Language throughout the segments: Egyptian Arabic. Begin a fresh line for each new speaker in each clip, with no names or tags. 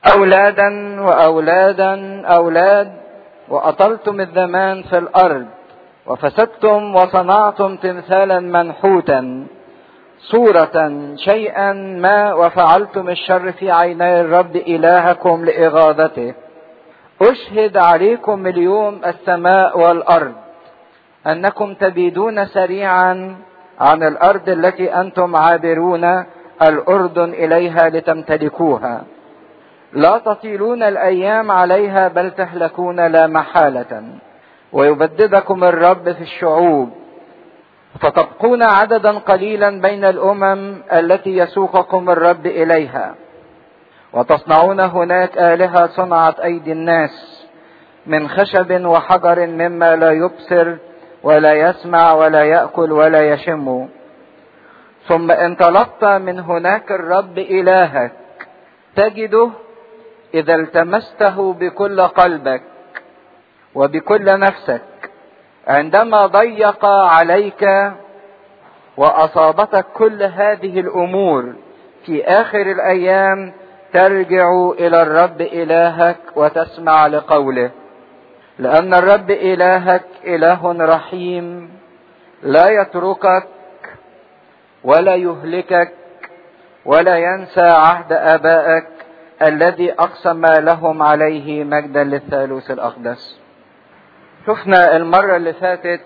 أولادا وأولادا أولاد وأطلتم الزمان في الأرض وفسدتم وصنعتم تمثالا منحوتا صورة شيئا ما وفعلتم الشر في عيني الرب إلهكم لإغاظته أشهد عليكم اليوم السماء والأرض أنكم تبيدون سريعا عن الأرض التي أنتم عابرون الأردن إليها لتمتلكوها لا تطيلون الأيام عليها بل تهلكون لا محالة ويبددكم الرب في الشعوب فتبقون عددا قليلا بين الامم التي يسوقكم الرب اليها وتصنعون هناك الهه صنعت ايدي الناس من خشب وحجر مما لا يبصر ولا يسمع ولا ياكل ولا يشم ثم انطلقت من هناك الرب الهك تجده اذا التمسته بكل قلبك وبكل نفسك عندما ضيق عليك واصابتك كل هذه الامور في اخر الايام ترجع الى الرب الهك وتسمع لقوله لان الرب الهك اله رحيم لا يتركك ولا يهلكك ولا ينسى عهد ابائك الذي اقسم لهم عليه مجدا للثالوث الاقدس شفنا المرة اللي فاتت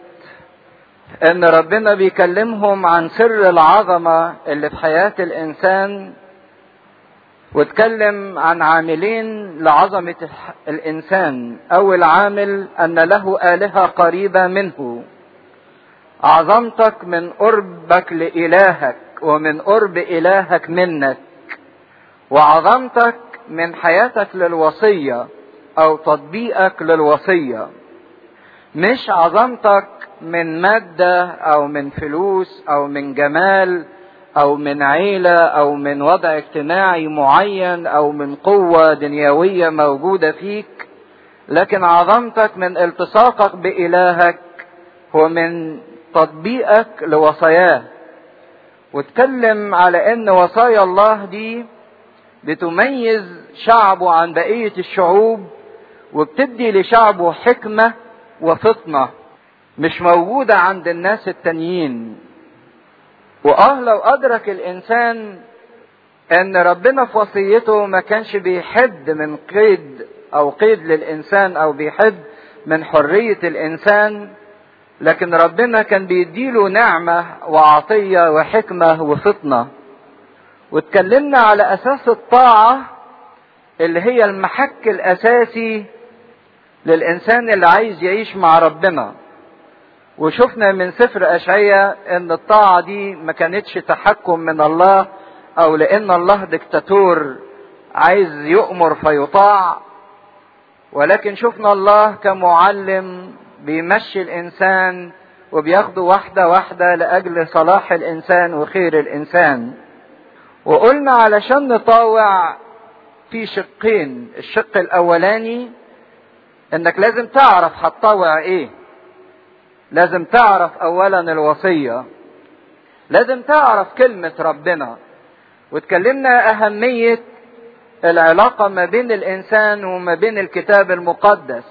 ان ربنا بيكلمهم عن سر العظمة اللي في حياة الانسان واتكلم عن عاملين لعظمة الانسان اول عامل ان له الهة قريبة منه عظمتك من قربك لالهك ومن قرب الهك منك وعظمتك من حياتك للوصية او تطبيقك للوصيه مش عظمتك من مادة أو من فلوس أو من جمال أو من عيلة أو من وضع اجتماعي معين أو من قوة دنيوية موجودة فيك لكن عظمتك من التصاقك بإلهك ومن تطبيقك لوصاياه واتكلم على ان وصايا الله دي بتميز شعبه عن بقية الشعوب وبتدي لشعبه حكمة وفطنة مش موجودة عند الناس التانيين واه لو ادرك الانسان ان ربنا في وصيته ما كانش بيحد من قيد او قيد للانسان او بيحد من حرية الانسان لكن ربنا كان بيديله نعمة وعطية وحكمة وفطنة واتكلمنا على اساس الطاعة اللي هي المحك الاساسي للإنسان اللي عايز يعيش مع ربنا وشفنا من سفر أشعية إن الطاعة دي ما كانتش تحكم من الله أو لأن الله دكتاتور عايز يؤمر فيطاع ولكن شفنا الله كمعلم بيمشي الإنسان وبياخده واحدة واحدة لأجل صلاح الإنسان وخير الإنسان وقلنا علشان نطاوع في شقين الشق الأولاني انك لازم تعرف هتطوع ايه لازم تعرف اولا الوصية لازم تعرف كلمة ربنا واتكلمنا اهمية العلاقة ما بين الانسان وما بين الكتاب المقدس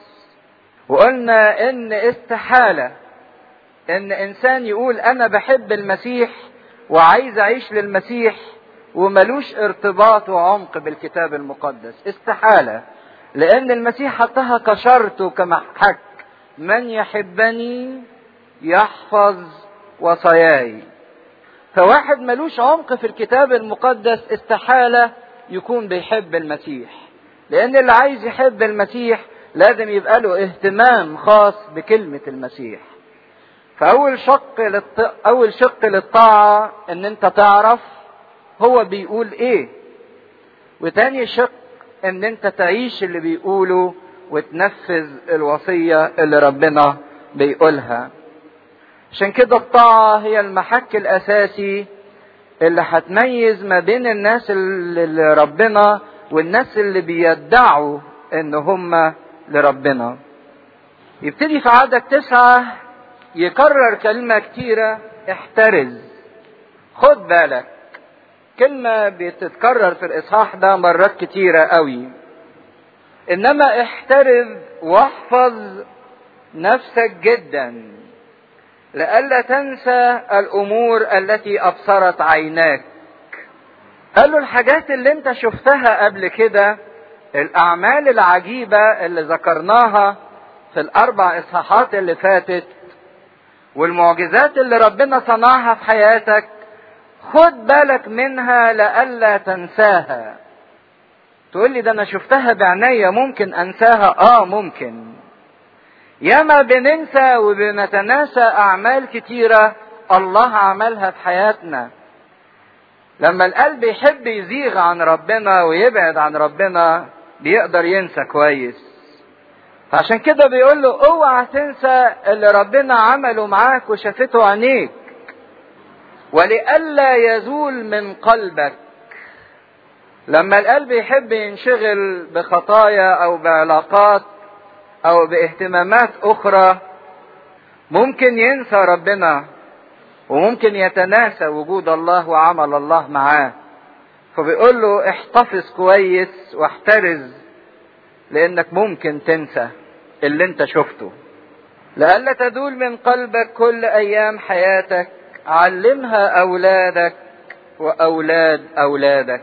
وقلنا ان استحالة ان انسان يقول انا بحب المسيح وعايز اعيش للمسيح وملوش ارتباط وعمق بالكتاب المقدس استحاله لأن المسيح حطها كشرط وكمحك من يحبني يحفظ وصاياي فواحد ملوش عمق في الكتاب المقدس استحالة يكون بيحب المسيح لأن اللي عايز يحب المسيح لازم يبقى له اهتمام خاص بكلمة المسيح فأول شق للط... أول شق للطاعة إن أنت تعرف هو بيقول إيه وتاني شق ان انت تعيش اللي بيقوله وتنفذ الوصية اللي ربنا بيقولها عشان كده الطاعة هي المحك الاساسي اللي هتميز ما بين الناس اللي ربنا والناس اللي بيدعوا ان هم لربنا يبتدي في عدد تسعة يكرر كلمة كتيرة احترز خد بالك كلمة بتتكرر في الإصحاح ده مرات كتيرة قوي إنما احترز واحفظ نفسك جدا لئلا تنسى الأمور التي أبصرت عيناك قال له الحاجات اللي انت شفتها قبل كده الأعمال العجيبة اللي ذكرناها في الأربع إصحاحات اللي فاتت والمعجزات اللي ربنا صنعها في حياتك خد بالك منها لئلا تنساها تقول لي ده انا شفتها بعناية ممكن انساها اه ممكن ياما بننسى وبنتناسى اعمال كتيرة الله عملها في حياتنا لما القلب يحب يزيغ عن ربنا ويبعد عن ربنا بيقدر ينسى كويس فعشان كده بيقول له اوعى تنسى اللي ربنا عمله معاك وشافته عينيك ولئلا يزول من قلبك لما القلب يحب ينشغل بخطايا او بعلاقات او باهتمامات اخرى ممكن ينسى ربنا وممكن يتناسى وجود الله وعمل الله معاه فبيقول له احتفظ كويس واحترز لانك ممكن تنسى اللي انت شفته لئلا تدول من قلبك كل ايام حياتك علمها اولادك واولاد اولادك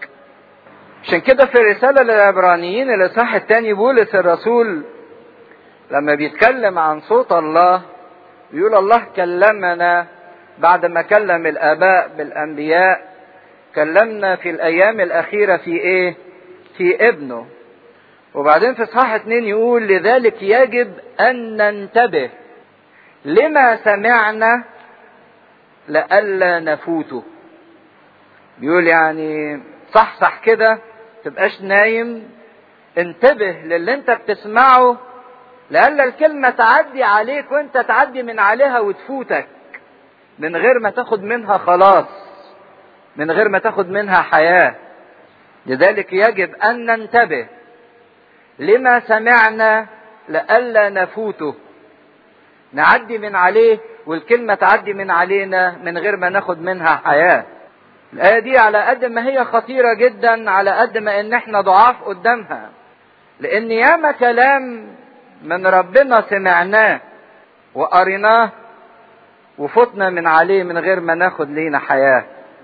عشان كده في الرسالة للعبرانيين الإصحاح الثاني بولس الرسول لما بيتكلم عن صوت الله بيقول الله كلمنا بعد ما كلم الآباء بالأنبياء كلمنا في الأيام الأخيرة في إيه؟ في ابنه وبعدين في إصحاح اتنين يقول لذلك يجب أن ننتبه لما سمعنا لئلا نفوته بيقول يعني صحصح كده تبقاش نايم انتبه للي انت بتسمعه لألا الكلمة تعدي عليك وانت تعدي من عليها وتفوتك من غير ما تاخد منها خلاص من غير ما تاخد منها حياة لذلك يجب أن ننتبه لما سمعنا لئلا نفوته نعدي من عليه والكلمة تعدي من علينا من غير ما ناخد منها حياة الآية دي على قد ما هي خطيرة جدا على قد ما إن إحنا ضعاف قدامها. لأن ياما كلام من ربنا سمعناه وقريناه وفتنا من عليه من غير ما ناخد لينا حياة.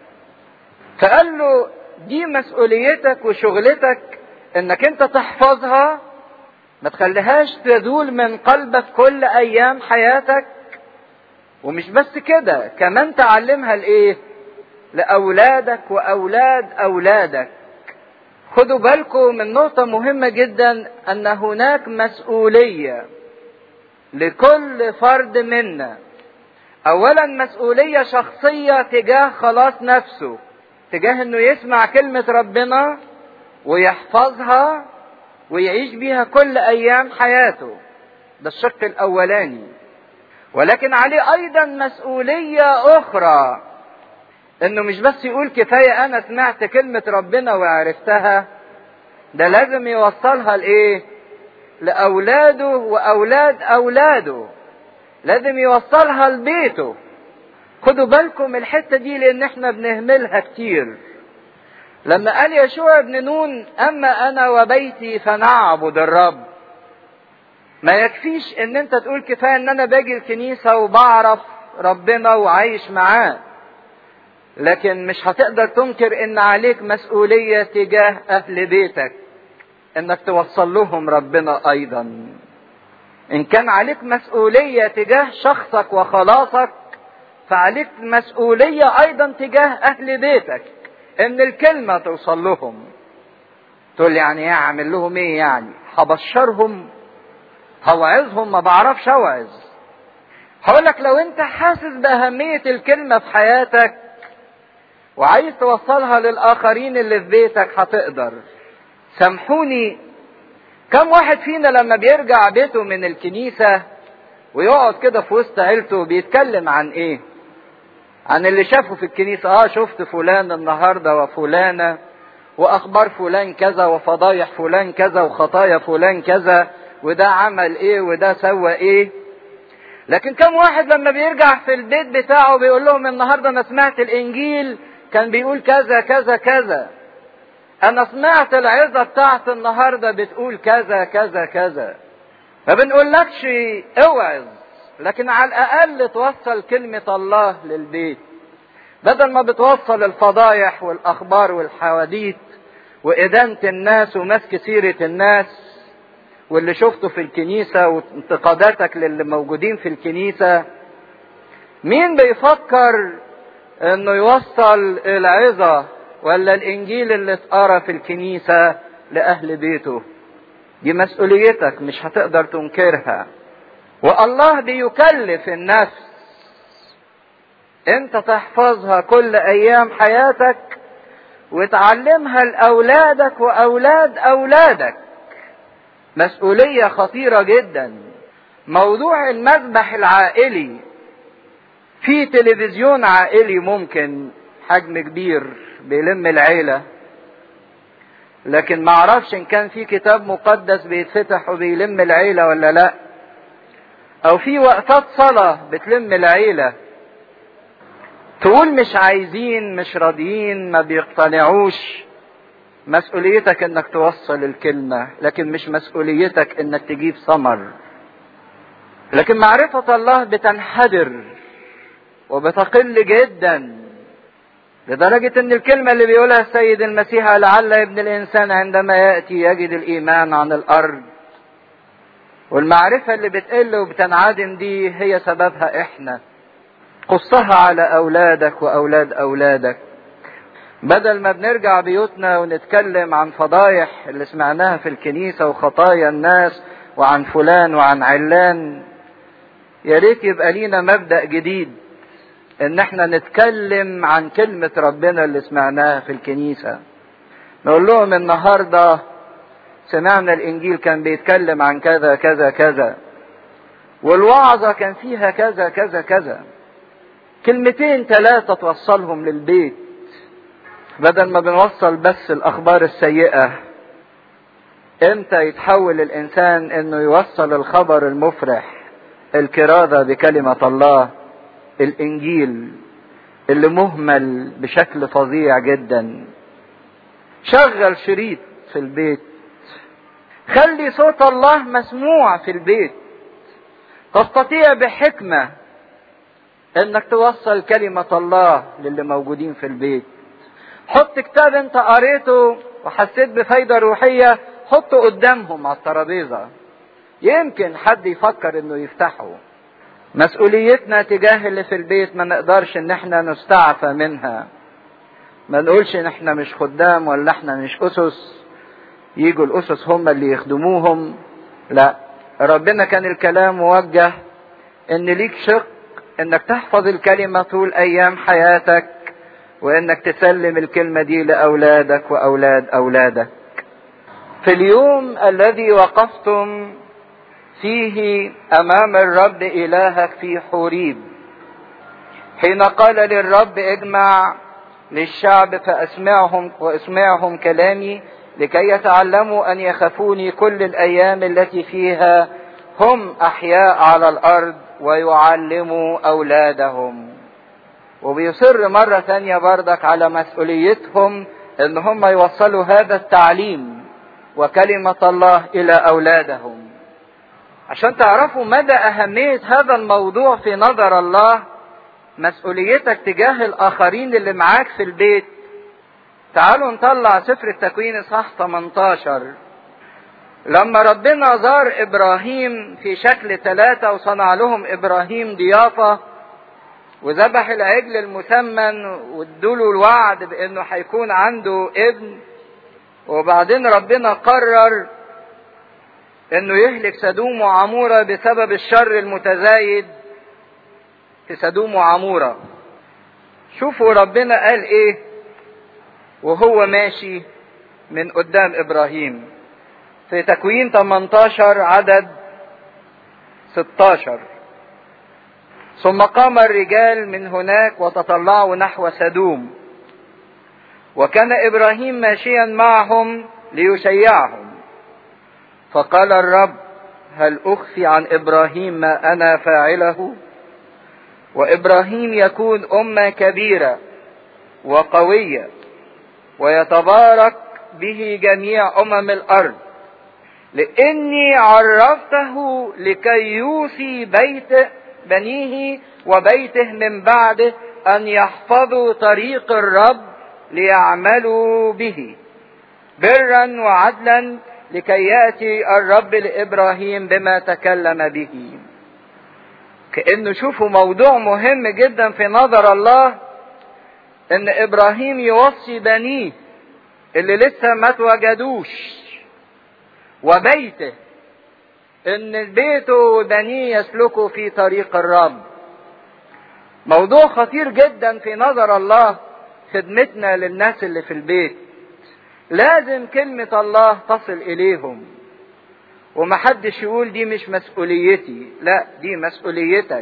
فقال له دي مسؤوليتك وشغلتك إنك أنت تحفظها ما تخليهاش تزول من قلبك كل أيام حياتك ومش بس كده كمان تعلمها لإيه؟ لأولادك وأولاد أولادك. خدوا بالكم من نقطة مهمة جدا أن هناك مسؤولية لكل فرد منا. أولا مسؤولية شخصية تجاه خلاص نفسه، تجاه إنه يسمع كلمة ربنا ويحفظها ويعيش بيها كل أيام حياته. ده الشق الأولاني. ولكن عليه أيضا مسؤولية أخرى انه مش بس يقول كفايه انا سمعت كلمه ربنا وعرفتها ده لازم يوصلها لايه لاولاده واولاد اولاده لازم يوصلها لبيته خدوا بالكم الحته دي لان احنا بنهملها كتير لما قال يشوع بن نون اما انا وبيتي فنعبد الرب ما يكفيش ان انت تقول كفايه ان انا باجي الكنيسه وبعرف ربنا وعايش معاه لكن مش هتقدر تنكر ان عليك مسؤولية تجاه اهل بيتك انك توصل لهم ربنا ايضا ان كان عليك مسؤولية تجاه شخصك وخلاصك فعليك مسؤولية ايضا تجاه اهل بيتك ان الكلمة توصل لهم تقول يعني ايه اعمل لهم ايه يعني هبشرهم هوعظهم ما بعرفش اوعظ هقولك لو انت حاسس باهمية الكلمة في حياتك وعايز توصلها للآخرين اللي في بيتك هتقدر سامحوني كم واحد فينا لما بيرجع بيته من الكنيسة ويقعد كده في وسط عيلته بيتكلم عن ايه عن اللي شافه في الكنيسة اه شفت فلان النهاردة وفلانة واخبار فلان كذا وفضايح فلان كذا وخطايا فلان كذا وده عمل ايه وده سوى ايه لكن كم واحد لما بيرجع في البيت بتاعه بيقول لهم النهارده انا سمعت الانجيل كان بيقول كذا كذا كذا انا سمعت العظة بتاعت النهاردة بتقول كذا كذا كذا ما بنقولكش اوعظ لكن على الاقل توصل كلمة الله للبيت بدل ما بتوصل الفضايح والاخبار والحواديت وادانة الناس ومسك سيرة الناس واللي شفته في الكنيسة وانتقاداتك للي موجودين في الكنيسة مين بيفكر انه يوصل العظة ولا الانجيل اللي اتقرا في الكنيسة لاهل بيته دي مسؤوليتك مش هتقدر تنكرها والله بيكلف النفس انت تحفظها كل ايام حياتك وتعلمها لاولادك واولاد اولادك مسؤوليه خطيره جدا موضوع المذبح العائلي في تلفزيون عائلي ممكن حجم كبير بيلم العيله لكن ما اعرفش ان كان في كتاب مقدس بيتفتح وبيلم العيله ولا لا او في وقفات صلاه بتلم العيله تقول مش عايزين مش راضيين ما بيقتنعوش مسؤوليتك انك توصل الكلمة لكن مش مسؤوليتك انك تجيب ثمر لكن معرفة الله بتنحدر وبتقل جدا لدرجة ان الكلمة اللي بيقولها السيد المسيح لعل ابن الانسان عندما يأتي يجد الايمان عن الارض والمعرفة اللي بتقل وبتنعدم دي هي سببها احنا قصها على اولادك واولاد اولادك بدل ما بنرجع بيوتنا ونتكلم عن فضايح اللي سمعناها في الكنيسة وخطايا الناس وعن فلان وعن علان يا ريت يبقى لينا مبدأ جديد ان احنا نتكلم عن كلمة ربنا اللي سمعناها في الكنيسة نقول لهم النهاردة سمعنا الانجيل كان بيتكلم عن كذا كذا كذا والوعظة كان فيها كذا كذا كذا كلمتين ثلاثة توصلهم للبيت بدل ما بنوصل بس الأخبار السيئة امتى يتحول الإنسان إنه يوصل الخبر المفرح الكرازة بكلمة الله الإنجيل اللي مهمل بشكل فظيع جدا شغل شريط في البيت خلي صوت الله مسموع في البيت تستطيع بحكمة انك توصل كلمة الله للي موجودين في البيت حط كتاب انت قريته وحسيت بفايدة روحية حطه قدامهم على الترابيزة يمكن حد يفكر انه يفتحه مسؤوليتنا تجاه اللي في البيت ما نقدرش ان احنا نستعفى منها ما نقولش ان احنا مش خدام ولا احنا مش اسس يجوا الاسس هم اللي يخدموهم لا ربنا كان الكلام موجه ان ليك شق انك تحفظ الكلمة طول ايام حياتك وانك تسلم الكلمة دي لاولادك واولاد اولادك في اليوم الذي وقفتم فيه امام الرب الهك في حوريب حين قال للرب اجمع للشعب فاسمعهم واسمعهم كلامي لكي يتعلموا ان يخافوني كل الايام التي فيها هم احياء على الارض ويعلموا اولادهم وبيصر مرة ثانية بردك على مسؤوليتهم ان هم يوصلوا هذا التعليم وكلمة الله الى اولادهم عشان تعرفوا مدى اهمية هذا الموضوع في نظر الله مسؤوليتك تجاه الاخرين اللي معاك في البيت تعالوا نطلع سفر التكوين اصحاح 18 لما ربنا زار ابراهيم في شكل ثلاثة وصنع لهم ابراهيم ضيافة وذبح العجل المسمن وادوله الوعد بانه هيكون عنده ابن وبعدين ربنا قرر انه يهلك سدوم وعمورة بسبب الشر المتزايد في سدوم وعمورة شوفوا ربنا قال ايه وهو ماشي من قدام ابراهيم في تكوين 18 عدد 16 ثم قام الرجال من هناك وتطلعوا نحو سدوم وكان ابراهيم ماشيا معهم ليشيعهم فقال الرب هل اخفي عن ابراهيم ما انا فاعله وابراهيم يكون امه كبيره وقوية ويتبارك به جميع أمم الأرض لإني عرفته لكي يوصي بيت بنيه وبيته من بعده أن يحفظوا طريق الرب ليعملوا به برا وعدلا لكي يأتي الرب لإبراهيم بما تكلم به كأنه شوفوا موضوع مهم جدا في نظر الله ان ابراهيم يوصي بنيه اللي لسه ما اتوجدوش وبيته ان بيته وبنيه يسلكوا في طريق الرب موضوع خطير جدا في نظر الله خدمتنا للناس اللي في البيت لازم كلمة الله تصل إليهم ومحدش يقول دي مش مسؤوليتي لا دي مسؤوليتك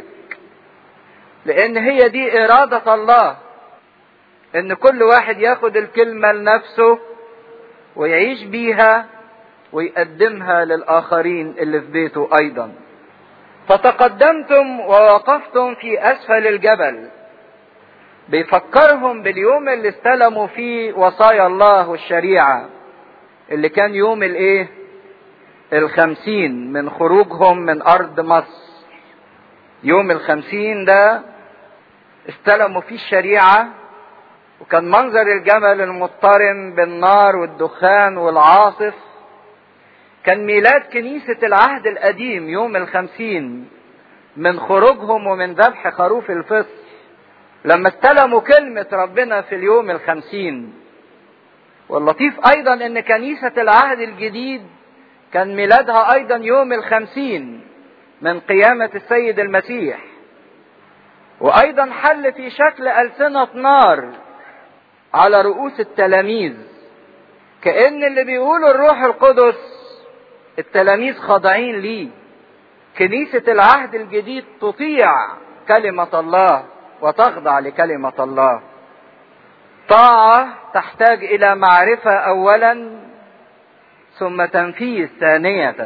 لأن هي دي إرادة الله إن كل واحد ياخد الكلمة لنفسه ويعيش بيها ويقدمها للآخرين اللي في بيته أيضا فتقدمتم ووقفتم في أسفل الجبل بيفكرهم باليوم اللي استلموا فيه وصايا الله والشريعة اللي كان يوم الايه الخمسين من خروجهم من أرض مصر يوم الخمسين ده استلموا فيه الشريعة وكان منظر الجمل المضطرم بالنار والدخان والعاصف كان ميلاد كنيسة العهد القديم يوم الخمسين من خروجهم ومن ذبح خروف الفصح لما استلموا كلمة ربنا في اليوم الخمسين واللطيف أيضا أن كنيسة العهد الجديد كان ميلادها أيضا يوم الخمسين من قيامة السيد المسيح وأيضا حل في شكل ألسنة نار على رؤوس التلاميذ كأن اللي بيقوله الروح القدس التلاميذ خاضعين ليه كنيسة العهد الجديد تطيع كلمة الله وتخضع لكلمة الله طاعة تحتاج إلى معرفة أولا ثم تنفيذ ثانية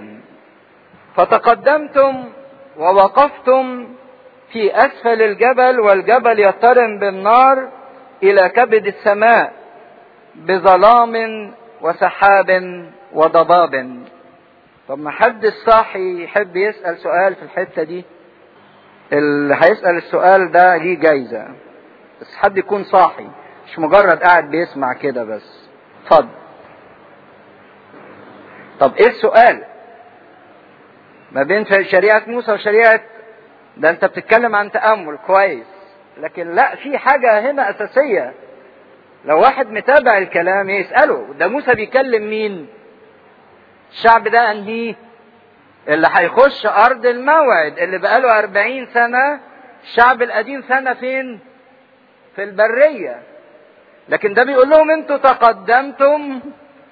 فتقدمتم ووقفتم في أسفل الجبل والجبل يضطرم بالنار إلى كبد السماء بظلام وسحاب وضباب طب ما حد الصاحي يحب يسأل سؤال في الحتة دي اللي هيسأل السؤال ده ليه جايزة بس حد يكون صاحي مش مجرد قاعد بيسمع كده بس اتفضل طب ايه السؤال ما بين شريعة موسى وشريعة ده انت بتتكلم عن تأمل كويس لكن لا في حاجة هنا أساسية لو واحد متابع الكلام يسأله ده موسى بيكلم مين الشعب ده انهيه اللي هيخش أرض الموعد اللي بقاله أربعين سنة الشعب القديم سنة فين في البرية لكن ده بيقول لهم انتوا تقدمتم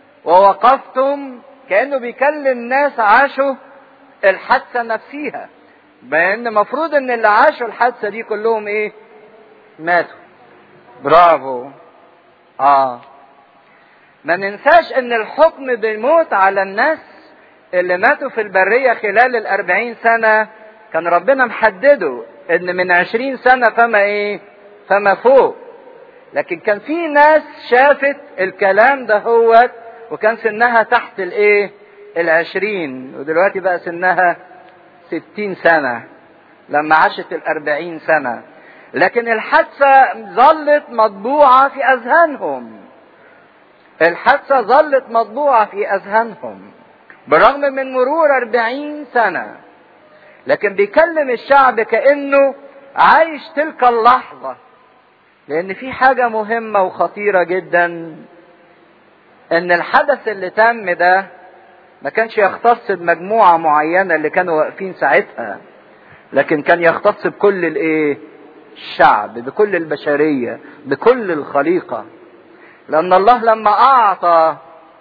ووقفتم كأنه بيكلم ناس عاشوا الحادثة نفسيها بأن مفروض ان اللي عاشوا الحادثة دي كلهم ايه ماتوا برافو اه ما ننساش ان الحكم بالموت على الناس اللي ماتوا في البرية خلال الأربعين سنة كان ربنا محدده ان من عشرين سنة فما ايه فما فوق لكن كان في ناس شافت الكلام ده هو وكان سنها تحت الايه العشرين ودلوقتي بقى سنها ستين سنة لما عاشت الأربعين سنة لكن الحادثة ظلت مطبوعة في أذهانهم الحادثة ظلت مطبوعة في أذهانهم بالرغم من مرور أربعين سنة لكن بيكلم الشعب كأنه عايش تلك اللحظة لأن في حاجة مهمة وخطيرة جدا إن الحدث اللي تم ده ما كانش يختص بمجموعة معينة اللي كانوا واقفين ساعتها لكن كان يختص بكل الايه الشعب بكل البشرية بكل الخليقة لأن الله لما أعطى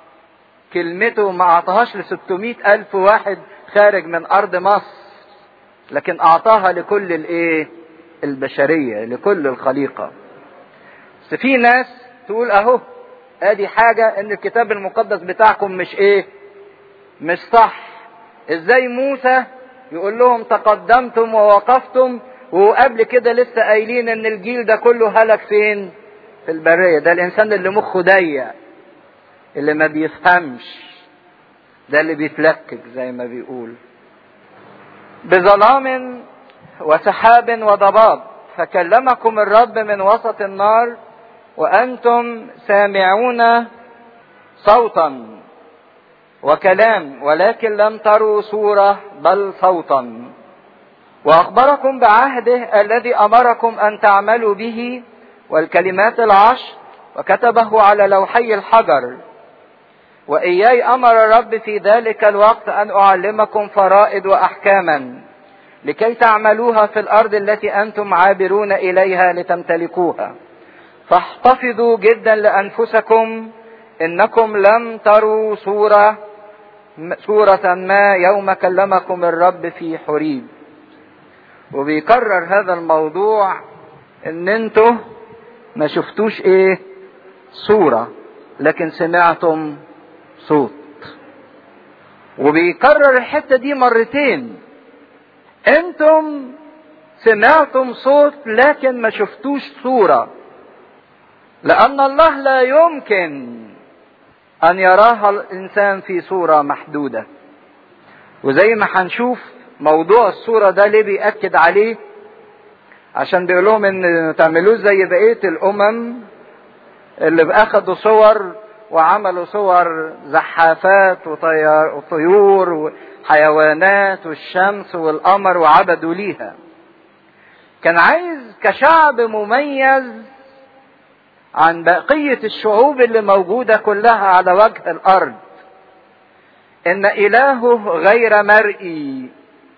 كلمته ما أعطاهاش ل 600 ألف واحد خارج من أرض مصر لكن أعطاها لكل الإيه البشرية لكل الخليقة بس في ناس تقول أهو ادي حاجة ان الكتاب المقدس بتاعكم مش ايه مش صح ازاي موسى يقول لهم تقدمتم ووقفتم وقبل كده لسه قايلين ان الجيل ده كله هلك فين في البرية ده الإنسان اللي مخه ضيق اللي ما بيفهمش ده اللي بيتلكك زي ما بيقول بظلام وسحاب وضباب فكلمكم الرب من وسط النار وأنتم سامعون صوتا وكلام ولكن لم تروا صورة بل صوتا وأخبركم بعهده الذي أمركم أن تعملوا به والكلمات العشر وكتبه على لوحي الحجر وإياي أمر الرب في ذلك الوقت أن أعلمكم فرائض وأحكاما لكي تعملوها في الأرض التي أنتم عابرون إليها لتمتلكوها فاحتفظوا جدا لأنفسكم إنكم لم تروا صورة صورة ما يوم كلمكم الرب في حريب وبيكرر هذا الموضوع ان انتوا ما شفتوش ايه صورة لكن سمعتم صوت وبيكرر الحتة دي مرتين انتم سمعتم صوت لكن ما شفتوش صورة لأن الله لا يمكن أن يراها الإنسان في صورة محدودة وزي ما هنشوف موضوع الصورة ده ليه بيأكد عليه عشان بيقول لهم ان تعملوه زي بقية الأمم اللي أخدوا صور وعملوا صور زحافات وطيار وطيور وحيوانات والشمس والقمر وعبدوا ليها كان عايز كشعب مميز عن بقية الشعوب اللي موجودة كلها على وجه الأرض إن إلهه غير مرئي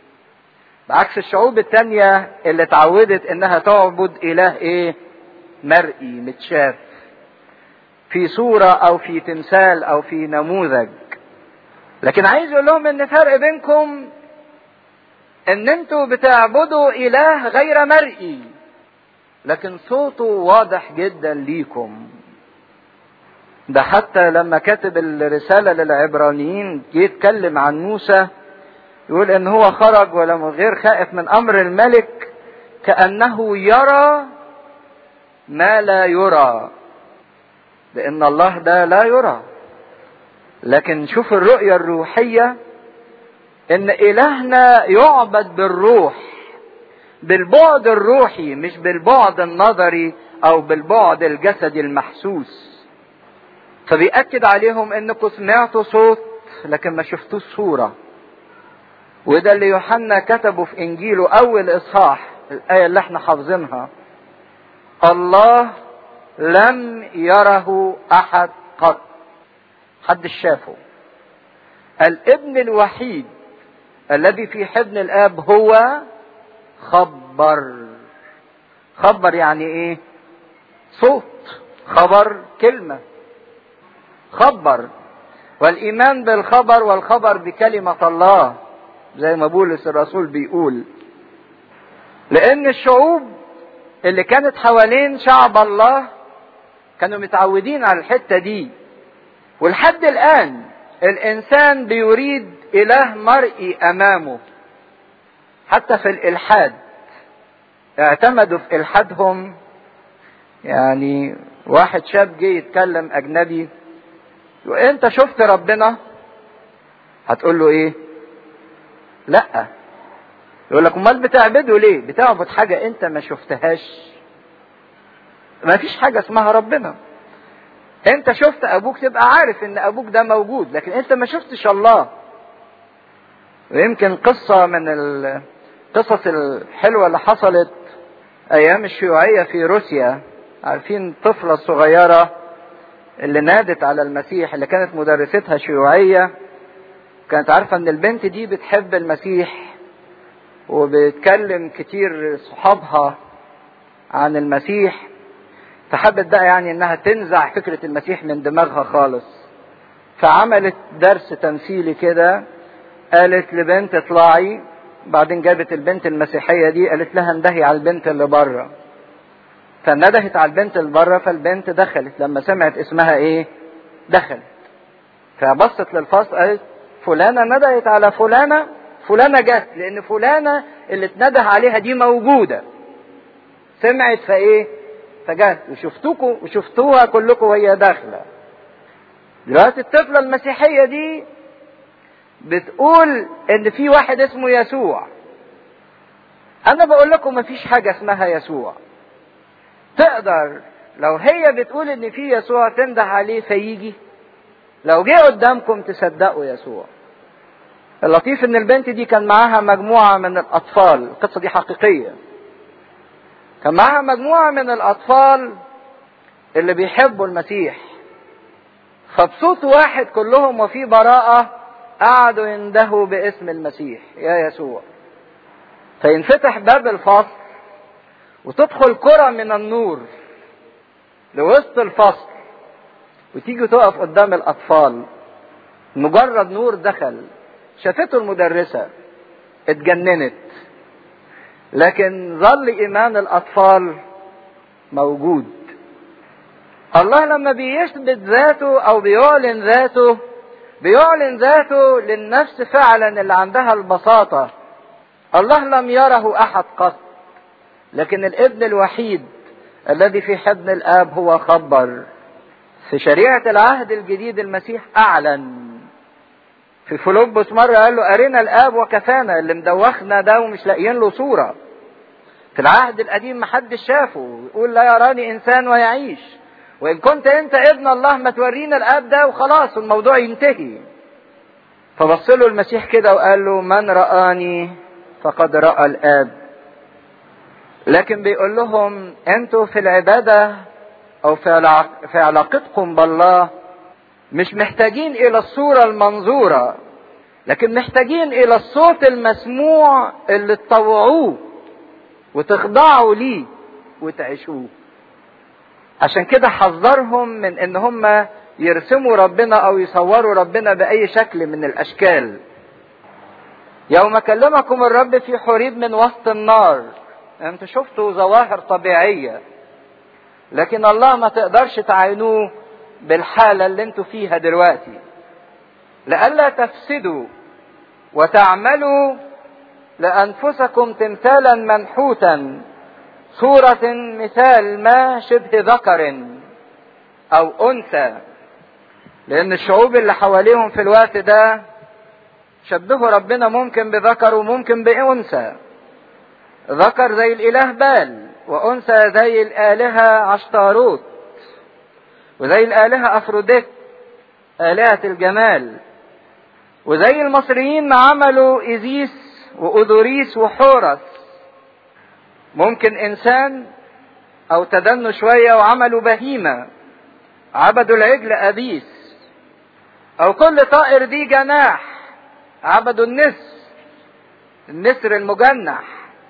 بعكس الشعوب التانية اللي اتعودت إنها تعبد إله إيه؟ مرئي متشاف في صورة أو في تمثال أو في نموذج لكن عايز يقول لهم إن فرق بينكم إن أنتوا بتعبدوا إله غير مرئي لكن صوته واضح جدا ليكم ده حتى لما كاتب الرسالة للعبرانيين جه يتكلم عن موسى يقول ان هو خرج ولم غير خائف من امر الملك كأنه يرى ما لا يرى لان الله ده لا يرى لكن شوف الرؤية الروحية ان الهنا يعبد بالروح بالبعد الروحي مش بالبعد النظري او بالبعد الجسدي المحسوس فبيأكد عليهم انكم سمعتوا صوت لكن ما شفتوش صورة وده اللي يوحنا كتبه في انجيله اول اصحاح الاية اللي احنا حافظينها الله لم يره احد قط حد شافه الابن الوحيد الذي في حضن الاب هو خبر خبر يعني ايه صوت خبر كلمه خبر والايمان بالخبر والخبر بكلمه الله زي ما بولس الرسول بيقول لان الشعوب اللي كانت حوالين شعب الله كانوا متعودين على الحته دي ولحد الان الانسان بيريد اله مرئي امامه حتى في الالحاد اعتمدوا في الحادهم يعني واحد شاب جه يتكلم اجنبي وانت شفت ربنا هتقول له ايه لا يقول لك امال بتعبده ليه بتعبد حاجه انت ما شفتهاش ما فيش حاجه اسمها ربنا انت شفت ابوك تبقى عارف ان ابوك ده موجود لكن انت ما شفتش الله ويمكن قصه من القصص الحلوه اللي حصلت ايام الشيوعيه في روسيا عارفين الطفله الصغيره اللي نادت على المسيح اللي كانت مدرستها شيوعيه كانت عارفه ان البنت دي بتحب المسيح وبتكلم كتير صحابها عن المسيح فحبت بقى يعني انها تنزع فكره المسيح من دماغها خالص فعملت درس تمثيلي كده قالت لبنت اطلعي بعدين جابت البنت المسيحيه دي قالت لها اندهي على البنت اللي بره فندهت على البنت اللي بره فالبنت دخلت لما سمعت اسمها ايه دخلت فبصت للفصل قالت فلانه ندهت على فلانه فلانه جت لان فلانه اللي اتنده عليها دي موجوده سمعت فايه اتجهت وشفتوكوا وشفتوها كلكم وهي داخله دلوقتي الطفله المسيحيه دي بتقول ان في واحد اسمه يسوع انا بقول لكم مفيش حاجه اسمها يسوع تقدر لو هي بتقول ان في يسوع تنده عليه فيجي لو جه قدامكم تصدقوا يسوع اللطيف ان البنت دي كان معاها مجموعه من الاطفال القصه دي حقيقيه كان معاها مجموعه من الاطفال اللي بيحبوا المسيح فبصوت واحد كلهم وفي براءه قعدوا يندهوا باسم المسيح يا يسوع فينفتح باب الفصل وتدخل كرة من النور لوسط الفصل وتيجي تقف قدام الأطفال مجرد نور دخل شافته المدرسة اتجننت لكن ظل إيمان الأطفال موجود الله لما بيثبت ذاته أو بيعلن ذاته بيعلن ذاته للنفس فعلا اللي عندها البساطة الله لم يره أحد قط لكن الابن الوحيد الذي في حضن الآب هو خبر في شريعة العهد الجديد المسيح أعلن في فيلبس مرة قال له أرنا الآب وكفانا اللي مدوخنا ده ومش لاقيين له صورة في العهد القديم محدش شافه يقول لا يراني إنسان ويعيش وإن كنت أنت ابن الله ما تورينا الآب ده وخلاص الموضوع ينتهي فبص له المسيح كده وقال له من رآني فقد رأى الآب لكن بيقول لهم انتوا في العبادة او في علاقتكم بالله مش محتاجين الى الصورة المنظورة لكن محتاجين الى الصوت المسموع اللي تطوعوه وتخضعوا ليه وتعيشوه عشان كده حذرهم من ان هم يرسموا ربنا او يصوروا ربنا باي شكل من الاشكال يوم كلمكم الرب في حريب من وسط النار انتوا شفتوا ظواهر طبيعية لكن الله ما تقدرش تعينوه بالحالة اللي انتوا فيها دلوقتي لئلا تفسدوا وتعملوا لأنفسكم تمثالا منحوتا صورة مثال ما شبه ذكر أو أنثى لأن الشعوب اللي حواليهم في الوقت ده شبهوا ربنا ممكن بذكر وممكن بأنثى ذكر زي الإله بال وأنثى زي الآلهة عشتاروت وزي الآلهة أفروديت آلهة الجمال وزي المصريين ما عملوا إيزيس وأودوريس وحورس ممكن إنسان أو تدنوا شوية وعملوا بهيمة عبدوا العجل أبيس أو كل طائر دي جناح عبدوا النسر النسر المجنح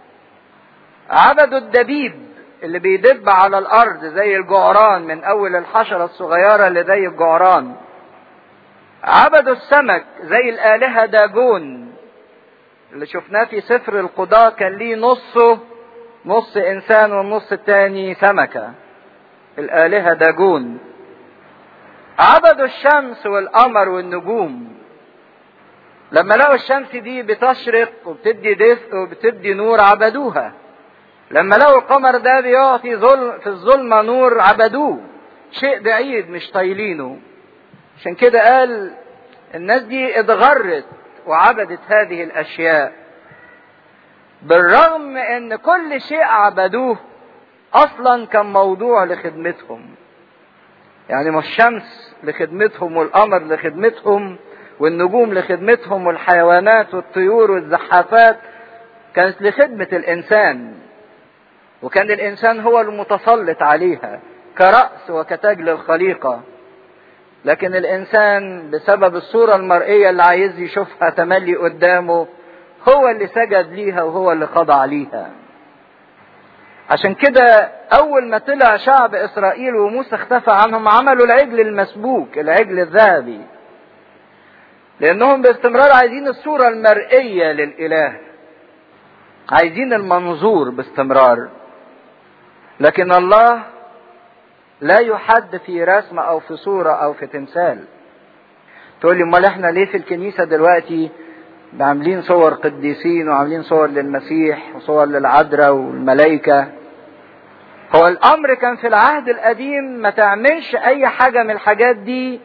عبدوا الدبيب اللي بيدب على الارض زي الجعران من اول الحشرة الصغيرة اللي زي الجعران عبدوا السمك زي الالهة داجون اللي شفناه في سفر القضاء كان ليه نصه نص انسان والنص التاني سمكة الالهة داجون عبدوا الشمس والقمر والنجوم لما لقوا الشمس دي بتشرق وبتدي دفء وبتدي نور عبدوها لما لقوا القمر ده بيعطي ظل في الظلمه نور عبدوه شيء بعيد مش طايلينه عشان كده قال الناس دي اتغرت وعبدت هذه الاشياء بالرغم ان كل شيء عبدوه اصلا كان موضوع لخدمتهم يعني ما الشمس لخدمتهم والقمر لخدمتهم والنجوم لخدمتهم والحيوانات والطيور والزحافات كانت لخدمة الإنسان وكان الإنسان هو المتسلط عليها كرأس وكتاج للخليقة لكن الإنسان بسبب الصورة المرئية اللي عايز يشوفها تملي قدامه هو اللي سجد ليها وهو اللي خضع ليها عشان كده أول ما طلع شعب إسرائيل وموسى اختفى عنهم عملوا العجل المسبوك العجل الذهبي لأنهم باستمرار عايزين الصورة المرئية للإله عايزين المنظور باستمرار لكن الله لا يحد في رسم او في صورة او في تمثال تقول لي امال احنا ليه في الكنيسة دلوقتي عاملين صور قديسين وعاملين صور للمسيح وصور للعذراء والملائكة هو الامر كان في العهد القديم ما تعملش اي حاجة من الحاجات دي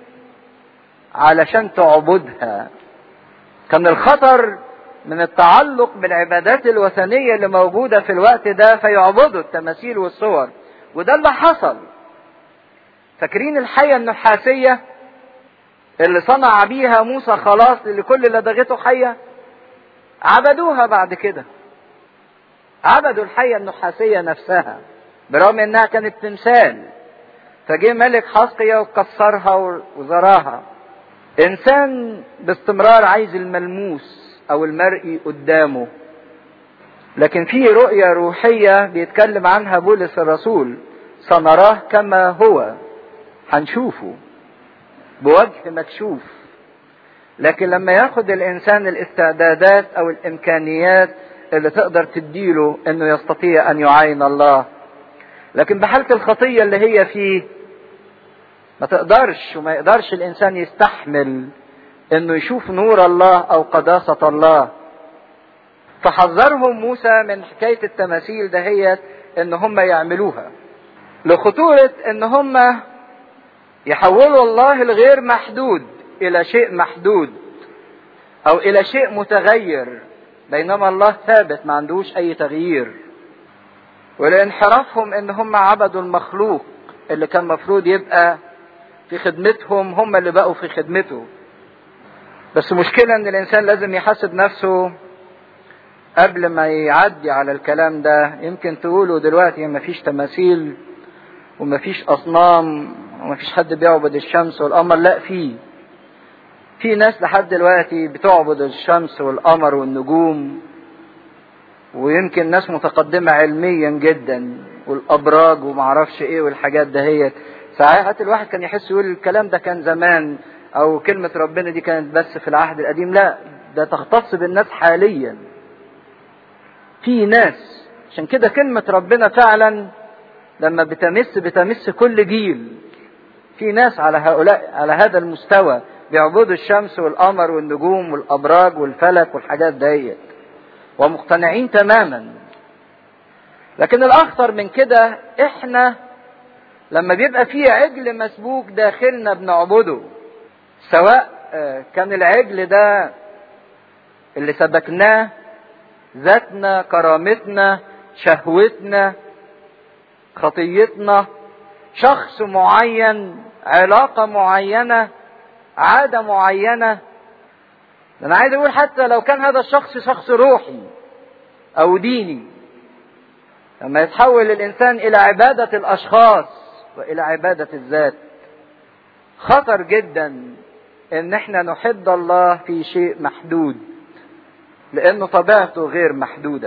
علشان تعبدها كان الخطر من التعلق بالعبادات الوثنية اللي موجودة في الوقت ده فيعبدوا التماثيل والصور وده اللي حصل فاكرين الحية النحاسية اللي صنع بيها موسى خلاص لكل لدغته حية عبدوها بعد كده عبدوا الحية النحاسية نفسها برغم انها كانت تمثال فجه ملك حسقية وكسرها وزراها انسان باستمرار عايز الملموس او المرئي قدامه لكن في رؤية روحية بيتكلم عنها بولس الرسول سنراه كما هو هنشوفه بوجه مكشوف لكن لما ياخد الانسان الاستعدادات او الامكانيات اللي تقدر تديله انه يستطيع ان يعاين الله لكن بحالة الخطية اللي هي فيه ما تقدرش وما يقدرش الانسان يستحمل انه يشوف نور الله او قداسة الله فحذرهم موسى من حكاية التماثيل دهيت ان هم يعملوها لخطورة ان هم يحولوا الله الغير محدود الى شيء محدود او الى شيء متغير بينما الله ثابت ما عندوش اي تغيير ولانحرافهم ان هم عبدوا المخلوق اللي كان مفروض يبقى في خدمتهم هم اللي بقوا في خدمته بس مشكلة ان الانسان لازم يحاسب نفسه قبل ما يعدي على الكلام ده يمكن تقولوا دلوقتي مفيش تماثيل ومفيش اصنام ومفيش حد بيعبد الشمس والقمر لا في في ناس لحد دلوقتي بتعبد الشمس والقمر والنجوم ويمكن ناس متقدمة علميا جدا والابراج ومعرفش ايه والحاجات دهيت ساعات الواحد كان يحس يقول الكلام ده كان زمان او كلمة ربنا دي كانت بس في العهد القديم لا ده تختص بالناس حاليا في ناس عشان كده كلمة ربنا فعلا لما بتمس بتمس كل جيل في ناس على هؤلاء على هذا المستوى بيعبدوا الشمس والقمر والنجوم والابراج والفلك والحاجات ديت ومقتنعين تماما لكن الاخطر من كده احنا لما بيبقى في عجل مسبوك داخلنا بنعبده سواء كان العجل ده اللي سبكناه ذاتنا كرامتنا شهوتنا خطيتنا شخص معين علاقة معينة عادة معينة أنا عايز أقول حتى لو كان هذا الشخص شخص روحي أو ديني لما يتحول الإنسان إلى عبادة الأشخاص وإلى عبادة الذات خطر جدا إن إحنا نحد الله في شيء محدود لأنه طبيعته غير محدودة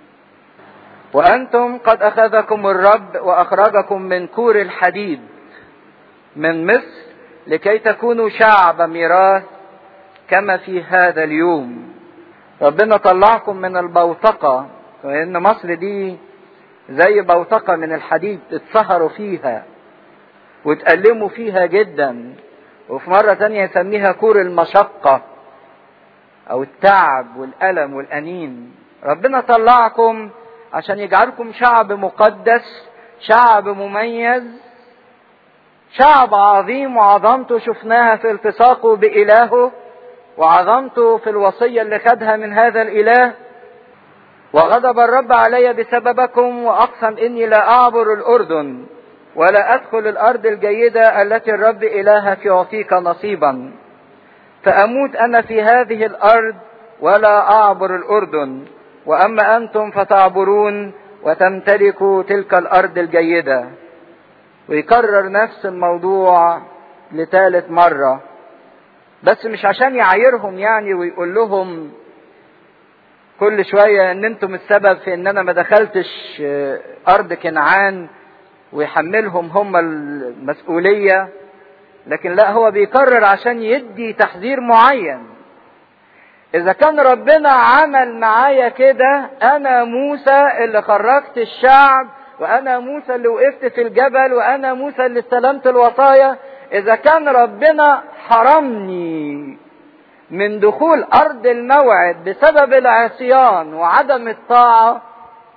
وأنتم قد أخذكم الرب وأخرجكم من كور الحديد من مصر لكي تكونوا شعب ميراث كما في هذا اليوم ربنا طلعكم من البوتقة لأن مصر دي زي بوتقة من الحديد اتسهروا فيها واتألموا فيها جدا وفي مرة تانية يسميها كور المشقة أو التعب والألم والأنين ربنا طلعكم عشان يجعلكم شعب مقدس شعب مميز شعب عظيم وعظمته شفناها في التصاقه بإلهه وعظمته في الوصية اللي خدها من هذا الإله وغضب الرب علي بسببكم وأقسم إني لا أعبر الأردن ولا أدخل الأرض الجيدة التي الرب إلهك يعطيك نصيبا فأموت أنا في هذه الأرض ولا أعبر الأردن وأما أنتم فتعبرون وتمتلكوا تلك الأرض الجيدة ويكرر نفس الموضوع لثالث مرة بس مش عشان يعايرهم يعني ويقول لهم كل شوية ان انتم السبب في ان انا ما دخلتش ارض كنعان ويحملهم هم المسؤولية لكن لا هو بيكرر عشان يدي تحذير معين اذا كان ربنا عمل معايا كده انا موسى اللي خرجت الشعب وانا موسى اللي وقفت في الجبل وانا موسى اللي استلمت الوصايا اذا كان ربنا حرمني من دخول ارض الموعد بسبب العصيان وعدم الطاعه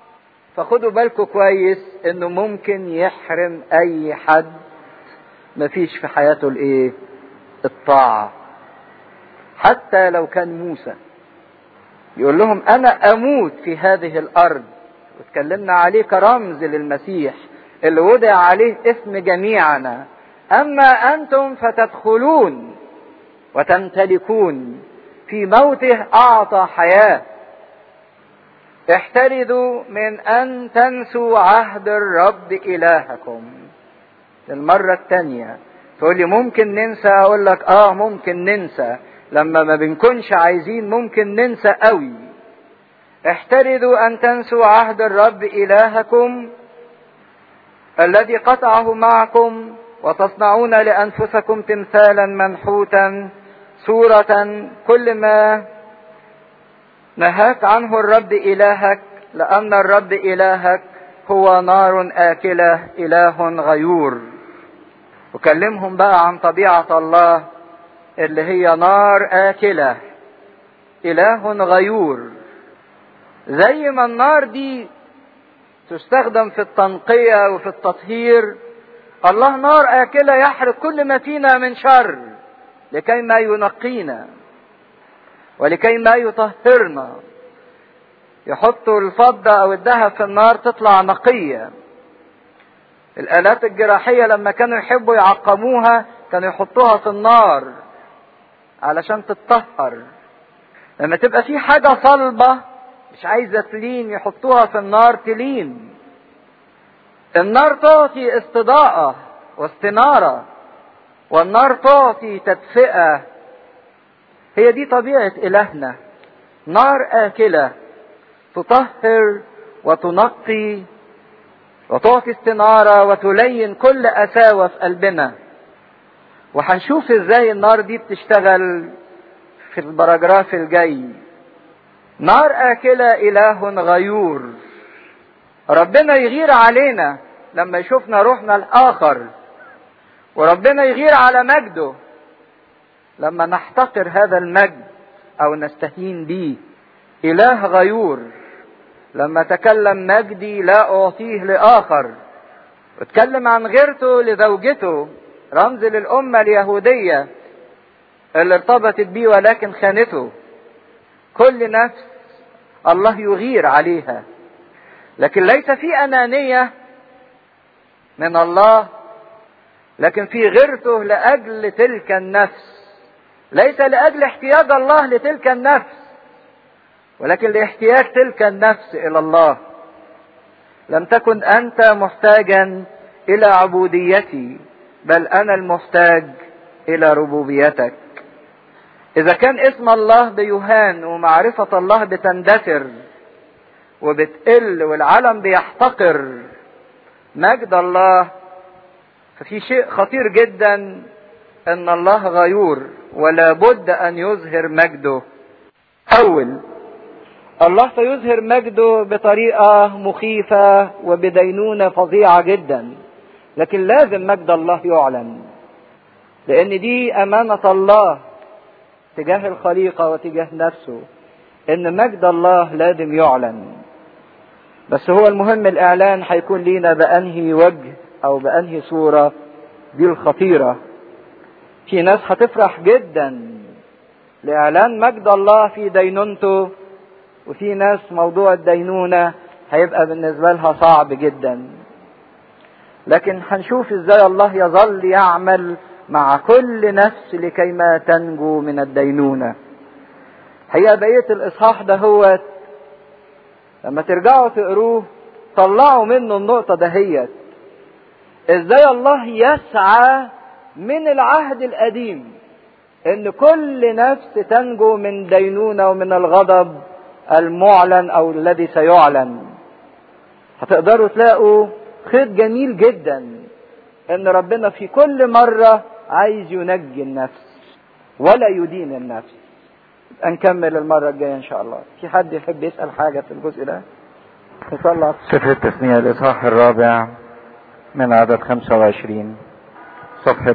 فخدوا بالكم كويس انه ممكن يحرم اي حد مفيش في حياته الايه الطاعة حتى لو كان موسى يقول لهم انا اموت في هذه الارض واتكلمنا عليه كرمز للمسيح اللي وضع عليه اسم جميعنا اما انتم فتدخلون وتمتلكون في موته اعطى حياه احترزوا من ان تنسوا عهد الرب الهكم المرة التانية تقول لي ممكن ننسى اقول لك اه ممكن ننسى لما ما بنكونش عايزين ممكن ننسى قوي احترزوا ان تنسوا عهد الرب الهكم الذي قطعه معكم وتصنعون لانفسكم تمثالا منحوتا صورة كل ما نهاك عنه الرب إلهك لأن الرب إلهك هو نار آكلة إله غيور وكلمهم بقى عن طبيعة الله اللي هي نار آكلة إله غيور زي ما النار دي تستخدم في التنقية وفي التطهير الله نار آكلة يحرق كل ما فينا من شر لكي ما ينقينا ولكي ما يطهرنا يحطوا الفضة أو الذهب في النار تطلع نقية الآلات الجراحية لما كانوا يحبوا يعقموها كانوا يحطوها في النار علشان تتطهر لما تبقى في حاجة صلبة مش عايزة تلين يحطوها في النار تلين النار تعطي استضاءة واستنارة والنار تعطي تدفئة هي دي طبيعة إلهنا نار آكلة تطهر وتنقي وتعطي استنارة وتلين كل قساوة في قلبنا وهنشوف ازاي النار دي بتشتغل في البراجراف الجاي نار آكلة إله غيور ربنا يغير علينا لما يشوفنا روحنا الآخر وربنا يغير على مجده لما نحتقر هذا المجد أو نستهين به إله غيور لما تكلم مجدي لا أعطيه لآخر واتكلم عن غيرته لزوجته رمز للأمة اليهودية اللي ارتبطت بيه ولكن خانته كل نفس الله يغير عليها لكن ليس في أنانية من الله لكن في غيرته لأجل تلك النفس ليس لأجل احتياج الله لتلك النفس ولكن لاحتياج تلك النفس إلى الله لم تكن أنت محتاجا إلى عبوديتي بل أنا المحتاج إلى ربوبيتك إذا كان اسم الله بيهان ومعرفة الله بتندثر وبتقل والعالم بيحتقر مجد الله ففي شيء خطير جدا ان الله غيور ولا بد ان يظهر مجده اول الله سيظهر مجده بطريقة مخيفة وبدينونة فظيعة جدا لكن لازم مجد الله يعلن لان دي امانة الله تجاه الخليقة وتجاه نفسه ان مجد الله لازم يعلن بس هو المهم الاعلان هيكون لينا بانهي وجه او بانهي صورة دي الخطيرة في ناس هتفرح جدا لاعلان مجد الله في دينونته وفي ناس موضوع الدينونة هيبقى بالنسبة لها صعب جدا لكن هنشوف ازاي الله يظل يعمل مع كل نفس لكي ما تنجو من الدينونة هي بقية الإصحاح ده هو لما ترجعوا تقروه طلعوا منه النقطة دهيت ازاي الله يسعى من العهد القديم ان كل نفس تنجو من دينونة ومن الغضب المعلن او الذي سيعلن هتقدروا تلاقوا خيط جميل جدا ان ربنا في كل مرة عايز ينجي النفس ولا يدين النفس نكمل المرة الجاية ان شاء الله في حد يحب يسأل حاجة في الجزء ده نصلي
سفر التثنية الإصحاح الرابع من عدد 25 صفحة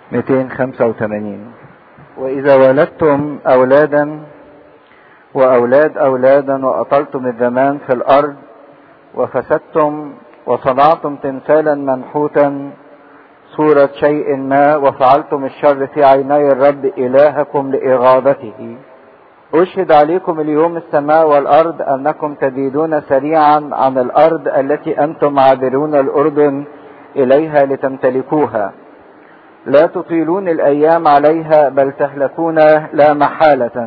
285 وإذا ولدتم أولادا وأولاد أولادا وأطلتم الزمان في الأرض وفسدتم وصنعتم تمثالا منحوتا صورة شيء ما وفعلتم الشر في عيني الرب إلهكم لإغاظته أشهد عليكم اليوم السماء والأرض أنكم تزيدون سريعا عن الأرض التي أنتم عابرون الأردن إليها لتمتلكوها لا تطيلون الأيام عليها بل تهلكون لا محالة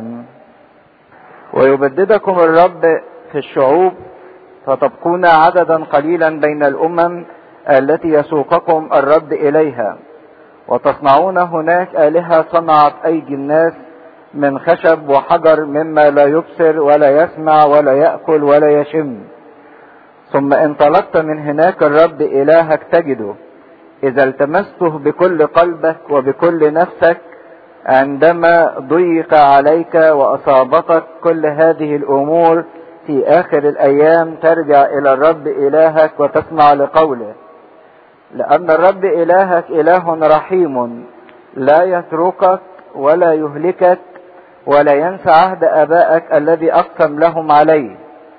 ويبددكم الرب في الشعوب فتبقون عددا قليلا بين الأمم التي يسوقكم الرب إليها وتصنعون هناك آلهة صنعت أيدي الناس من خشب وحجر مما لا يبصر ولا يسمع ولا يأكل ولا يشم ثم انطلقت من هناك الرب إلهك تجده إذا التمسته بكل قلبك وبكل نفسك عندما ضيق عليك وأصابتك كل هذه الأمور في آخر الأيام ترجع إلى الرب إلهك وتسمع لقوله لأن الرب إلهك إله رحيم لا يتركك ولا يهلكك ولا ينسى عهد آبائك الذي أقسم لهم عليه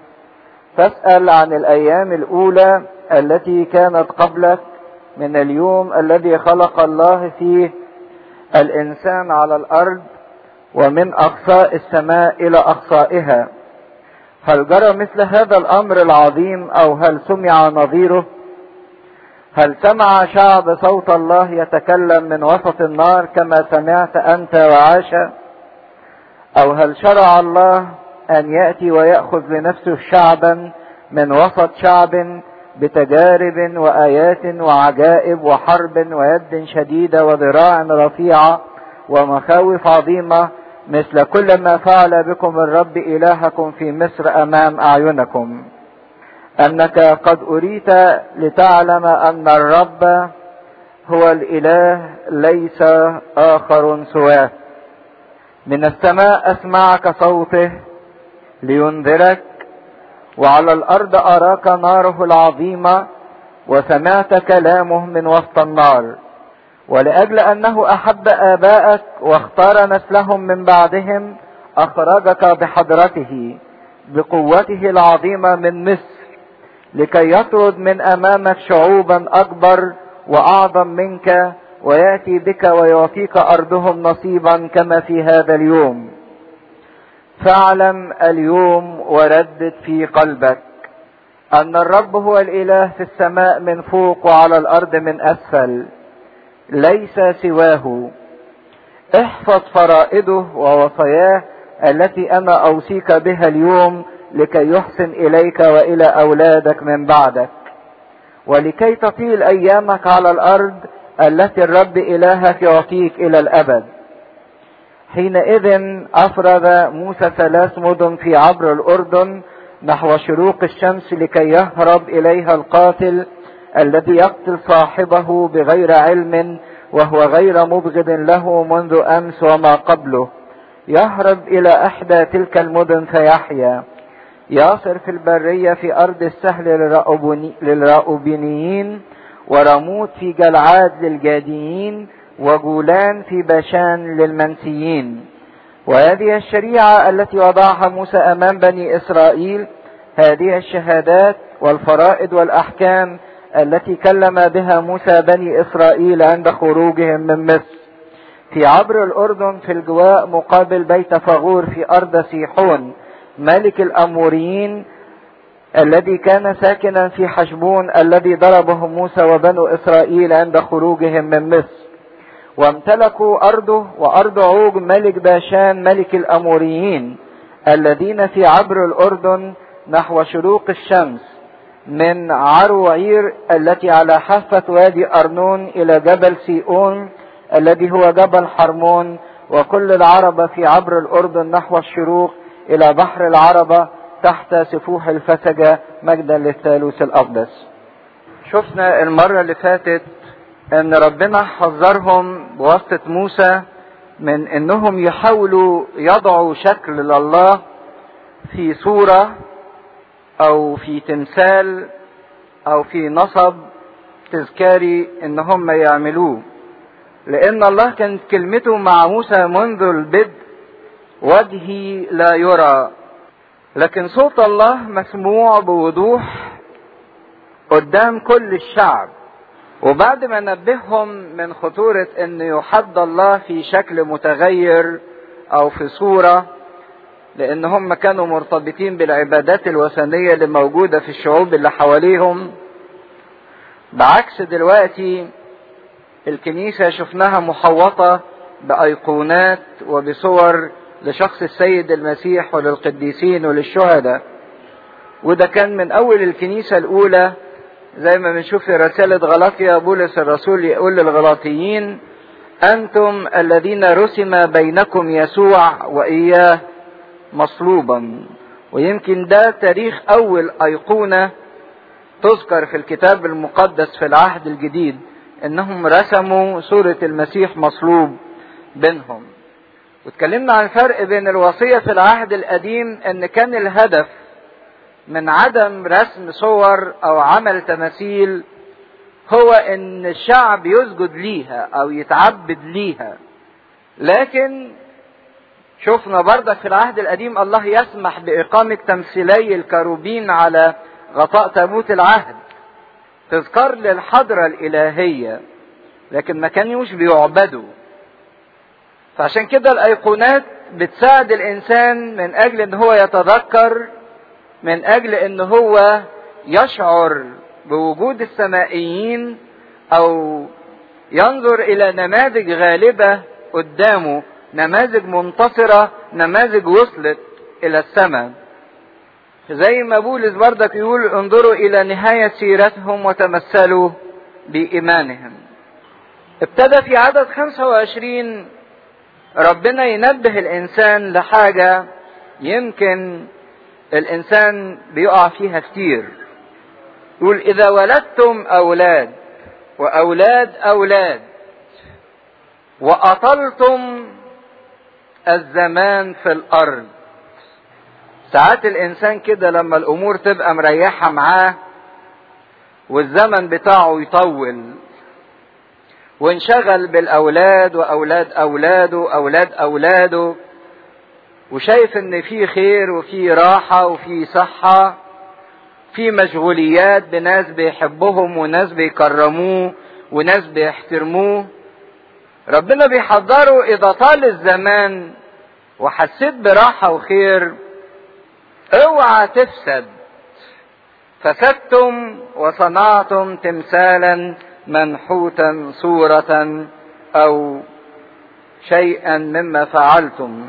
فاسأل عن الأيام الأولى التي كانت قبلك من اليوم الذي خلق الله فيه الإنسان على الأرض ومن أقصاء السماء إلى أقصائها هل جرى مثل هذا الأمر العظيم أو هل سمع نظيره هل سمع شعب صوت الله يتكلم من وسط النار كما سمعت أنت وعاش أو هل شرع الله أن يأتي ويأخذ لنفسه شعبا من وسط شعب بتجارب وآيات وعجائب وحرب ويد شديدة وذراع رفيعة ومخاوف عظيمة مثل كل ما فعل بكم الرب إلهكم في مصر أمام أعينكم أنك قد أريت لتعلم أن الرب هو الإله ليس آخر سواه من السماء أسمعك صوته لينذرك وعلى الأرض أراك ناره العظيمة وسمعت كلامه من وسط النار ولأجل أنه أحب آباءك واختار نسلهم من بعدهم أخرجك بحضرته بقوته العظيمة من مصر لكي يطرد من أمامك شعوبا أكبر وأعظم منك ويأتي بك ويعطيك أرضهم نصيبا كما في هذا اليوم فاعلم اليوم وردد في قلبك أن الرب هو الإله في السماء من فوق وعلى الأرض من أسفل ليس سواه احفظ فرائده ووصاياه التي أنا أوصيك بها اليوم لكي يحسن إليك وإلى أولادك من بعدك ولكي تطيل أيامك على الأرض التي الرب إلهك يعطيك إلى الأبد حينئذ أفرد موسى ثلاث مدن في عبر الأردن نحو شروق الشمس لكي يهرب إليها القاتل الذي يقتل صاحبه بغير علم وهو غير مبغض له منذ أمس وما قبله يهرب إلى إحدى تلك المدن فيحيا يصر في البرية في أرض السهل للرأوبينيين ورموت في جلعاد للجاديين وجولان في باشان للمنسيين وهذه الشريعة التي وضعها موسى أمام بني إسرائيل هذه الشهادات والفرائض والأحكام التي كلم بها موسى بني إسرائيل عند خروجهم من مصر في عبر الأردن في الجواء مقابل بيت فغور في أرض سيحون ملك الأموريين الذي كان ساكنا في حشبون الذي ضربه موسى وبنو إسرائيل عند خروجهم من مصر وامتلكوا أرضه وأرض عوج ملك باشان ملك الأموريين الذين في عبر الأردن نحو شروق الشمس من عروعير التي على حافة وادي أرنون إلى جبل سيئون الذي هو جبل حرمون وكل العربة في عبر الأردن نحو الشروق إلى بحر العربة تحت سفوح الفسجة مجدا للثالوث الأقدس شفنا المرة اللي فاتت ان ربنا حذرهم بواسطة موسى من انهم يحاولوا يضعوا شكل لله في صورة او في تمثال او في نصب تذكاري ان هم يعملوه لان الله كانت كلمته مع موسى منذ البدء وجهي لا يرى لكن صوت الله مسموع بوضوح
قدام كل الشعب وبعد ما نبههم من خطورة ان يحد الله في شكل متغير او في صورة لان هم كانوا مرتبطين بالعبادات الوثنية اللي موجودة في الشعوب اللي حواليهم بعكس دلوقتي الكنيسة شفناها محوطة بأيقونات وبصور لشخص السيد المسيح وللقديسين وللشهداء وده كان من أول الكنيسة الأولى زي ما بنشوف في رسالة غلاطيا بولس الرسول يقول للغلاطيين أنتم الذين رسم بينكم يسوع وإياه مصلوبا ويمكن ده تاريخ أول أيقونة تذكر في الكتاب المقدس في العهد الجديد انهم رسموا صورة المسيح مصلوب بينهم واتكلمنا عن الفرق بين الوصية في العهد القديم ان كان الهدف من عدم رسم صور او عمل تماثيل هو ان الشعب يسجد ليها او يتعبد ليها لكن شفنا برضك في العهد القديم الله يسمح بإقامة تمثيلي الكروبين على غطاء تابوت العهد تذكار للحضرة الإلهية لكن ما كانوش بيعبدوا فعشان كده الأيقونات بتساعد الإنسان من أجل إن هو يتذكر من أجل إن هو يشعر بوجود السمائيين أو ينظر إلى نماذج غالبة قدامه نماذج منتصرة نماذج وصلت إلى السماء زي ما بولس بردك يقول انظروا الى نهاية سيرتهم وتمثلوا بإيمانهم ابتدى في عدد 25 ربنا ينبه الإنسان لحاجة يمكن الإنسان بيقع فيها كتير يقول إذا ولدتم أولاد وأولاد أولاد وأطلتم الزمان في الأرض ساعات الانسان كده لما الامور تبقى مريحه معاه والزمن بتاعه يطول وانشغل بالاولاد واولاد اولاده اولاد اولاده وشايف ان في خير وفي راحه وفي صحه في مشغوليات بناس بيحبهم وناس بيكرموه وناس بيحترموه ربنا بيحضره اذا طال الزمان وحسيت براحه وخير اوعى تفسد فسدتم وصنعتم تمثالا منحوتا صورة او شيئا مما فعلتم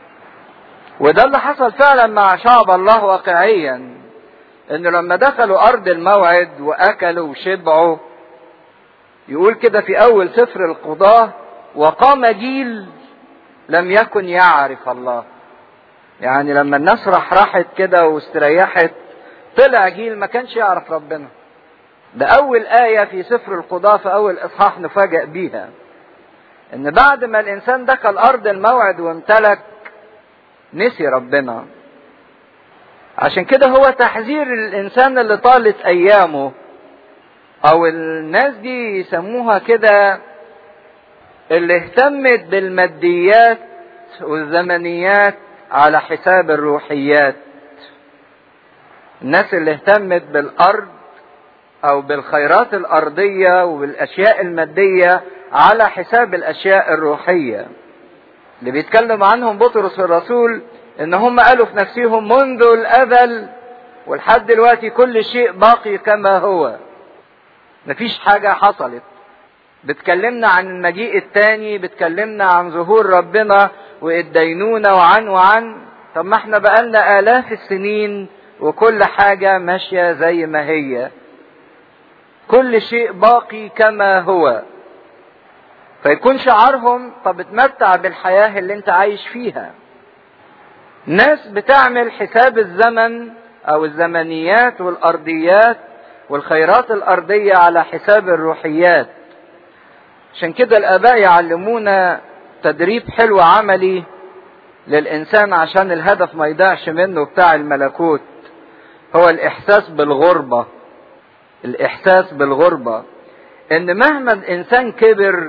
وده اللي حصل فعلا مع شعب الله واقعيا انه لما دخلوا ارض الموعد واكلوا وشبعوا يقول كده في اول سفر القضاة وقام جيل لم يكن يعرف الله يعني لما الناس راح راحت كده واستريحت طلع جيل ما كانش يعرف ربنا ده اول آية في سفر القضاة في اول اصحاح نفاجأ بيها ان بعد ما الانسان دخل ارض الموعد وامتلك نسي ربنا عشان كده هو تحذير الانسان اللي طالت ايامه او الناس دي يسموها كده اللي اهتمت بالماديات والزمنيات على حساب الروحيات الناس اللي اهتمت بالارض او بالخيرات الارضيه وبالاشياء الماديه على حساب الاشياء الروحيه اللي بيتكلم عنهم بطرس الرسول ان هم قالوا في نفسهم منذ الازل ولحد دلوقتي كل شيء باقي كما هو مفيش حاجه حصلت بتكلمنا عن المجيء التاني بتكلمنا عن ظهور ربنا والدينونة وعن وعن طب ما احنا بقالنا آلاف السنين وكل حاجة ماشية زي ما هي كل شيء باقي كما هو فيكون شعارهم طب اتمتع بالحياة اللي انت عايش فيها ناس بتعمل حساب الزمن او الزمنيات والارضيات والخيرات الارضية على حساب الروحيات عشان كده الاباء يعلمونا تدريب حلو عملي للانسان عشان الهدف ما يضيعش منه بتاع الملكوت هو الاحساس بالغربة الاحساس بالغربة ان مهما الانسان كبر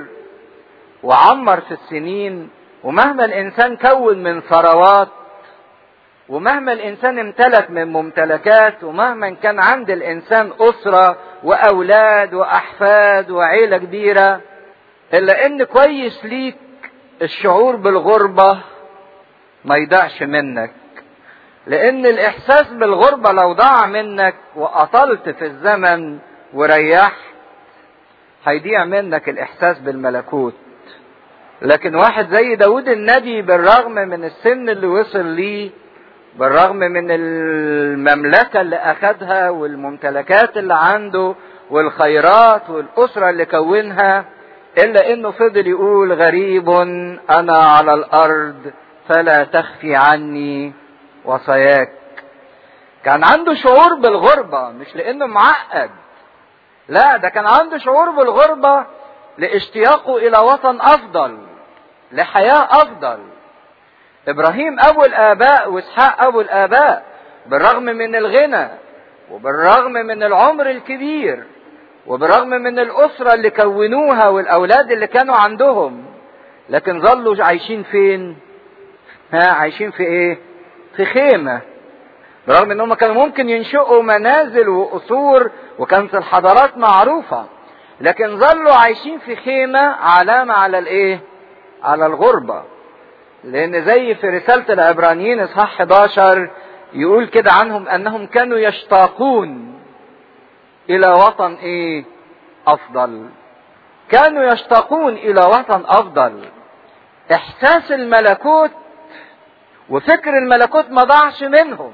وعمر في السنين ومهما الانسان كون من ثروات ومهما الانسان امتلك من ممتلكات ومهما كان عند الانسان اسره واولاد واحفاد وعيله كبيره الا ان كويس ليك الشعور بالغربه ما يضيعش منك لان الاحساس بالغربه لو ضاع منك واطلت في الزمن وريحت هيضيع منك الاحساس بالملكوت لكن واحد زي داود النبي بالرغم من السن اللي وصل ليه بالرغم من المملكة اللي أخدها والممتلكات اللي عنده والخيرات والأسرة اللي كونها إلا إنه فضل يقول غريب أنا على الأرض فلا تخفي عني وصاياك كان عنده شعور بالغربة مش لأنه معقد لا ده كان عنده شعور بالغربة لاشتياقه إلى وطن أفضل لحياة أفضل ابراهيم ابو الاباء واسحاق ابو الاباء بالرغم من الغنى وبالرغم من العمر الكبير وبالرغم من الاسره اللي كونوها والاولاد اللي كانوا عندهم لكن ظلوا عايشين فين ها عايشين في ايه في خيمه برغم ان هم كانوا ممكن ينشئوا منازل وقصور وكانت الحضارات معروفه لكن ظلوا عايشين في خيمه علامه على الايه على الغربه لان زي في رسالة العبرانيين اصحاح 11 يقول كده عنهم انهم كانوا يشتاقون الى وطن ايه افضل كانوا يشتاقون الى وطن افضل احساس الملكوت وفكر الملكوت ما ضاعش منهم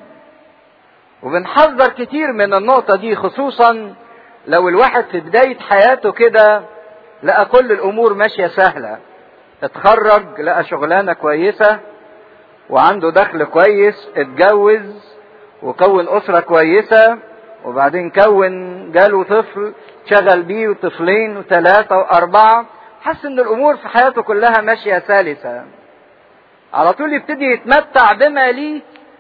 وبنحذر كتير من النقطة دي خصوصا لو الواحد في بداية حياته كده لقى كل الامور ماشية سهلة اتخرج لقى شغلانه كويسه وعنده دخل كويس اتجوز وكون اسره كويسه وبعدين كون جاله طفل شغل بيه وطفلين وثلاثه واربعه حس ان الامور في حياته كلها ماشيه سلسه على طول يبتدي يتمتع بما ليه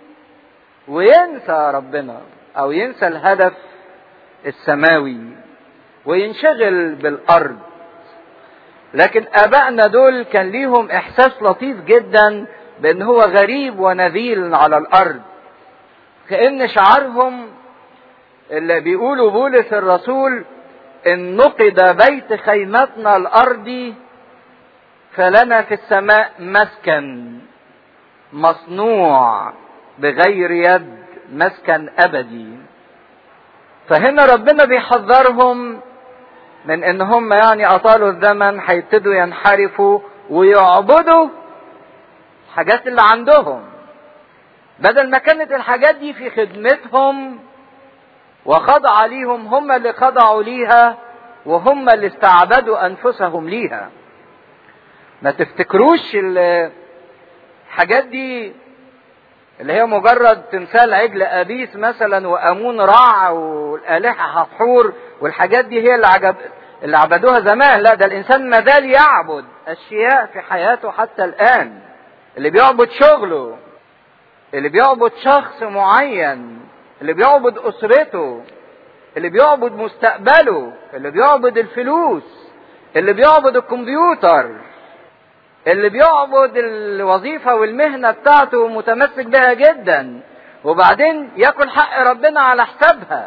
وينسى ربنا او ينسى الهدف السماوي وينشغل بالارض لكن ابائنا دول كان ليهم احساس لطيف جدا بان هو غريب ونذيل على الارض كان شعارهم اللي بيقولوا بولس الرسول ان نقد بيت خيمتنا الارضي فلنا في السماء مسكن مصنوع بغير يد مسكن ابدي فهنا ربنا بيحذرهم من ان هم يعني اطالوا الزمن هيبتدوا ينحرفوا ويعبدوا الحاجات اللي عندهم بدل ما كانت الحاجات دي في خدمتهم وخضع ليهم هم اللي خضعوا ليها وهم اللي استعبدوا انفسهم ليها ما تفتكروش الحاجات دي اللي هي مجرد تمثال عجل ابيس مثلا وامون رع والالهه هتحور والحاجات دي هي اللي عجب اللي عبدوها زمان لا ده الانسان ما زال يعبد اشياء في حياته حتى الان اللي بيعبد شغله اللي بيعبد شخص معين اللي بيعبد اسرته اللي بيعبد مستقبله اللي بيعبد الفلوس اللي بيعبد الكمبيوتر اللي بيعبد الوظيفه والمهنه بتاعته متمسك بها جدا وبعدين ياكل حق ربنا على حسابها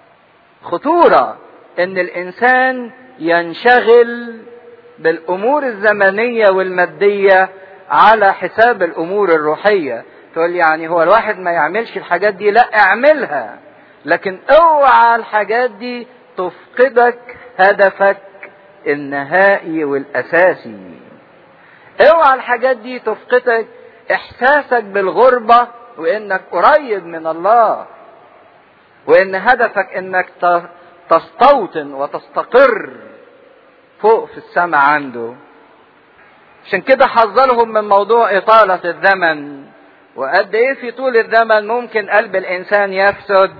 خطوره ان الانسان ينشغل بالامور الزمنيه والماديه على حساب الامور الروحيه تقول يعني هو الواحد ما يعملش الحاجات دي لا اعملها لكن اوعى الحاجات دي تفقدك هدفك النهائي والاساسي اوعى الحاجات دي تفقدك احساسك بالغربة وانك قريب من الله وان هدفك انك تستوطن وتستقر فوق في السماء عنده عشان كده حذرهم من موضوع اطالة الزمن وقد ايه في طول الزمن ممكن قلب الانسان يفسد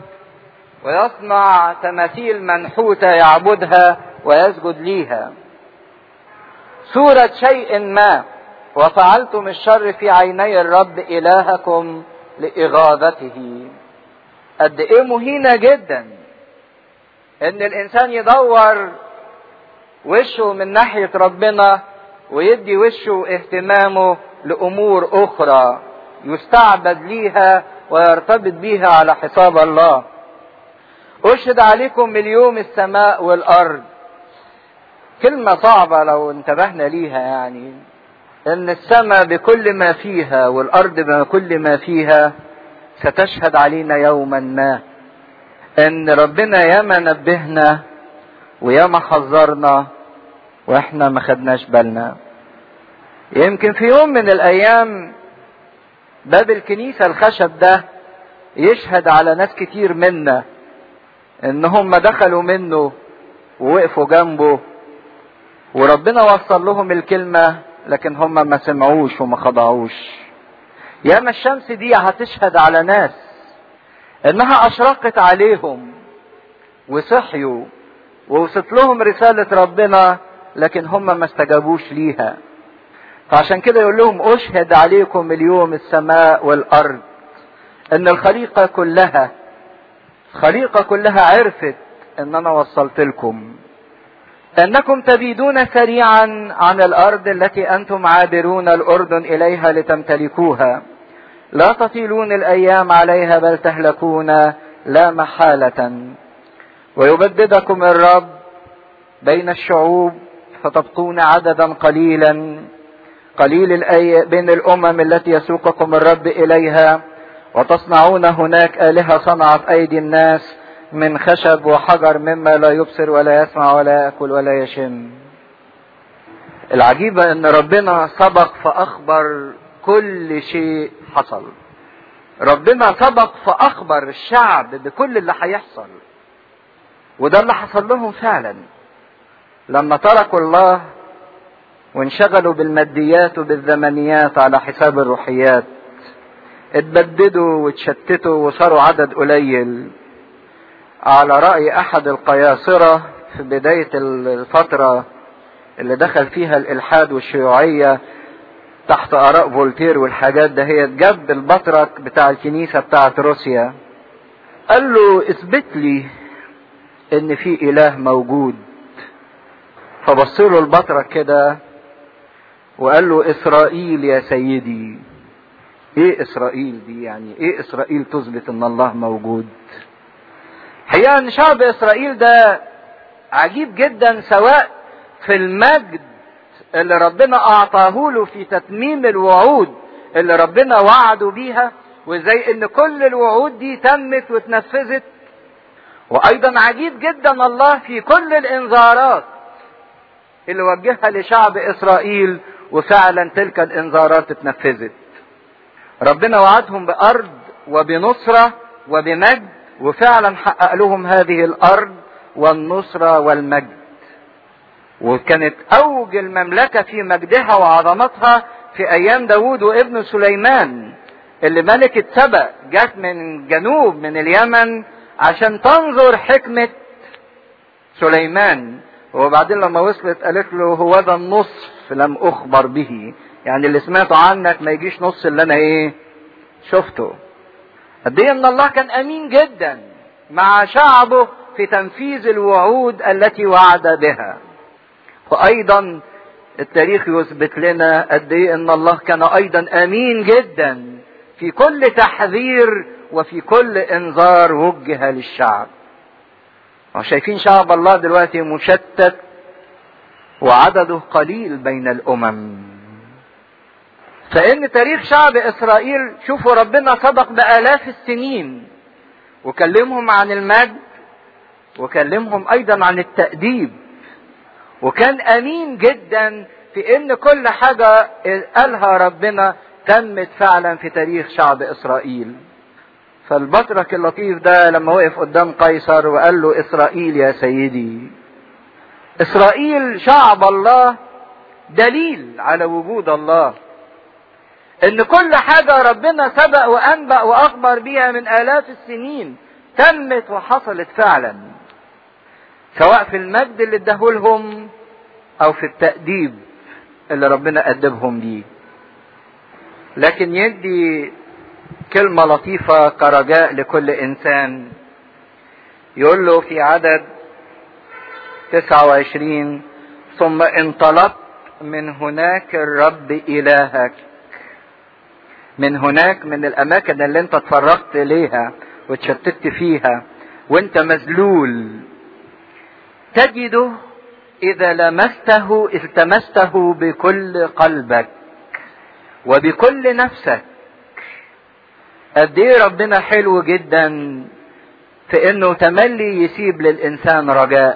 ويصنع تماثيل منحوتة يعبدها ويسجد ليها صورة شيء ما وفعلتم الشر في عيني الرب إلهكم لإغاظته قد إيه مهينة جدا إن الإنسان يدور وشه من ناحية ربنا ويدي وشه اهتمامه لأمور أخرى يستعبد ليها ويرتبط بيها على حساب الله أشهد عليكم اليوم السماء والأرض كلمة صعبة لو انتبهنا ليها يعني ان السماء بكل ما فيها والارض بكل ما فيها ستشهد علينا يوما ما ان ربنا ياما نبهنا وياما حذرنا واحنا ما خدناش بالنا يمكن في يوم من الايام باب الكنيسة الخشب ده يشهد على ناس كتير منا ان هم دخلوا منه ووقفوا جنبه وربنا وصل لهم الكلمة لكن هم ما سمعوش وما خضعوش ياما الشمس دي هتشهد على ناس انها اشرقت عليهم وصحيوا ووصلت لهم رسالة ربنا لكن هم ما استجابوش ليها فعشان كده يقول لهم اشهد عليكم اليوم السماء والارض ان الخليقة كلها الخليقة كلها عرفت ان انا وصلت لكم انكم تبيدون سريعا عن الارض التي انتم عابرون الاردن اليها لتمتلكوها لا تطيلون الايام عليها بل تهلكون لا محاله ويبددكم الرب بين الشعوب فتبقون عددا قليلا قليل الأي... بين الامم التي يسوقكم الرب اليها وتصنعون هناك الهه صنعت ايدي الناس من خشب وحجر مما لا يبصر ولا يسمع ولا ياكل ولا يشم العجيبة ان ربنا سبق فاخبر كل شيء حصل ربنا سبق فاخبر الشعب بكل اللي هيحصل وده اللي حصل لهم فعلا لما تركوا الله وانشغلوا بالماديات وبالزمنيات على حساب الروحيات اتبددوا واتشتتوا وصاروا عدد قليل على رأي أحد القياصرة في بداية الفترة اللي دخل فيها الإلحاد والشيوعية تحت آراء فولتير والحاجات ده هي جاب البطرك بتاع الكنيسة بتاعت روسيا قال له اثبت لي ان في اله موجود فبص له البطرك كده وقال له اسرائيل يا سيدي ايه اسرائيل دي يعني ايه اسرائيل تثبت ان الله موجود حقيقة ان شعب اسرائيل ده عجيب جدا سواء في المجد اللي ربنا اعطاه له في تتميم الوعود اللي ربنا وعده بيها وزي ان كل الوعود دي تمت واتنفذت وايضا عجيب جدا الله في كل الانذارات اللي وجهها لشعب اسرائيل وفعلا تلك الانذارات اتنفذت ربنا وعدهم بارض وبنصره وبمجد وفعلا حقق لهم هذه الارض والنصره والمجد وكانت اوج المملكه في مجدها وعظمتها في ايام داوود وابن سليمان اللي ملكة سبأ جت من جنوب من اليمن عشان تنظر حكمة سليمان وبعدين لما وصلت قالت له هو ده النصف لم اخبر به يعني اللي سمعته عنك ما يجيش نص اللي انا ايه شفته قد ايه ان الله كان امين جدا مع شعبه في تنفيذ الوعود التي وعد بها وايضا التاريخ يثبت لنا قد ايه ان الله كان ايضا امين جدا في كل تحذير وفي كل انذار وجه للشعب وشايفين شعب الله دلوقتي مشتت وعدده قليل بين الامم فان تاريخ شعب اسرائيل شوفوا ربنا سبق بالاف السنين وكلمهم عن المجد وكلمهم ايضا عن التاديب وكان امين جدا في ان كل حاجه قالها ربنا تمت فعلا في تاريخ شعب اسرائيل فالبطرك اللطيف ده لما وقف قدام قيصر وقال له اسرائيل يا سيدي اسرائيل شعب الله دليل على وجود الله ان كل حاجة ربنا سبق وانبأ واخبر بيها من الاف السنين تمت وحصلت فعلا سواء في المجد اللي اداهولهم او في التأديب اللي ربنا أدبهم بيه لكن يدي كلمة لطيفة كرجاء لكل إنسان يقول له في عدد 29 ثم انطلقت من هناك الرب إلهك من هناك من الاماكن اللي انت اتفرغت اليها واتشتت فيها وانت مذلول تجده اذا لمسته التمسته بكل قلبك وبكل نفسك قد ايه ربنا حلو جدا في انه تملي يسيب للانسان رجاء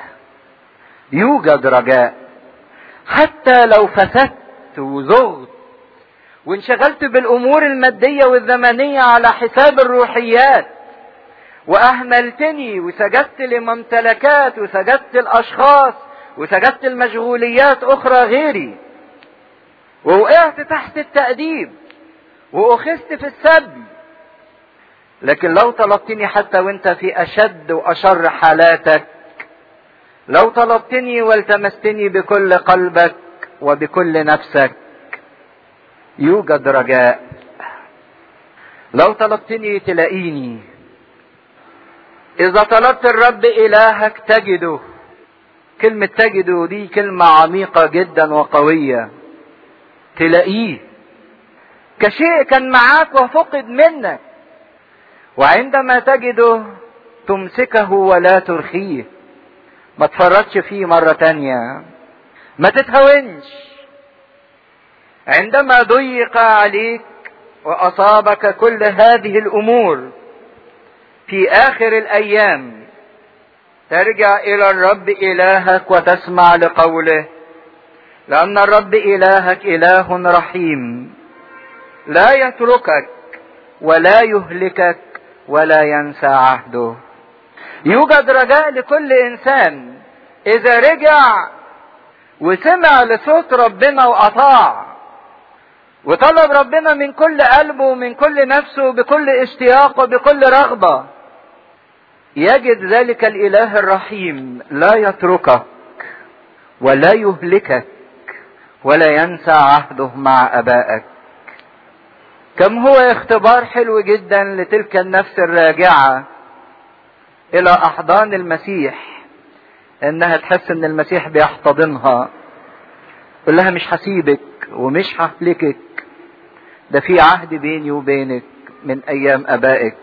يوجد رجاء حتى لو فسدت وزغت وانشغلت بالامور الماديه والزمنيه على حساب الروحيات واهملتني وسجدت لممتلكات وسجدت الاشخاص وسجدت المشغوليات اخرى غيري ووقعت تحت التأديب واخذت في السبي لكن لو طلبتني حتى وانت في اشد واشر حالاتك لو طلبتني والتمستني بكل قلبك وبكل نفسك يوجد رجاء لو طلبتني تلاقيني اذا طلبت الرب الهك تجده كلمة تجده دي كلمة عميقة جدا وقوية تلاقيه كشيء كان معاك وفقد منك وعندما تجده تمسكه ولا ترخيه ما تفرطش فيه مرة تانية ما تتهونش عندما ضيق عليك واصابك كل هذه الامور في اخر الايام ترجع الى الرب الهك وتسمع لقوله لان الرب الهك اله رحيم لا يتركك ولا يهلكك ولا ينسى عهده يوجد رجاء لكل انسان اذا رجع وسمع لصوت ربنا واطاع وطلب ربنا من كل قلبه ومن كل نفسه بكل اشتياق وبكل رغبه يجد ذلك الاله الرحيم لا يتركك ولا يهلكك ولا ينسى عهده مع ابائك كم هو اختبار حلو جدا لتلك النفس الراجعه الى احضان المسيح انها تحس ان المسيح بيحتضنها يقول لها مش هسيبك ومش ههلكك ده في عهد بيني وبينك من ايام ابائك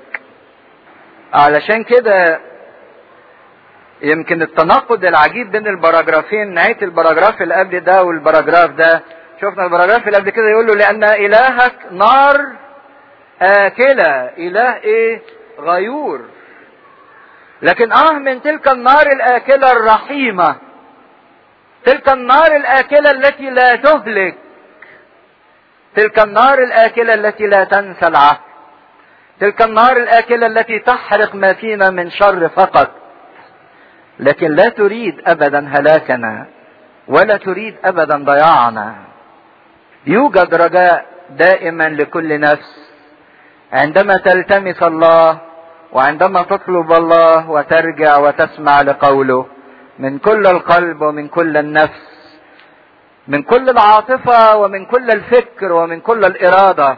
علشان كده يمكن التناقض العجيب بين البراجرافين نهاية البراجراف اللي قبل ده والبراجراف ده شفنا البراجراف اللي قبل كده يقول له لأن إلهك نار آكلة إله إيه غيور لكن آه من تلك النار الآكلة الرحيمة تلك النار الآكلة التي لا تهلك تلك النار الآكلة التي لا تنسى العهد تلك النار الآكلة التي تحرق ما فينا من شر فقط لكن لا تريد أبدا هلاكنا ولا تريد أبدا ضياعنا يوجد رجاء دائما لكل نفس عندما تلتمس الله وعندما تطلب الله وترجع وتسمع لقوله من كل القلب ومن كل النفس من كل العاطفة ومن كل الفكر ومن كل الإرادة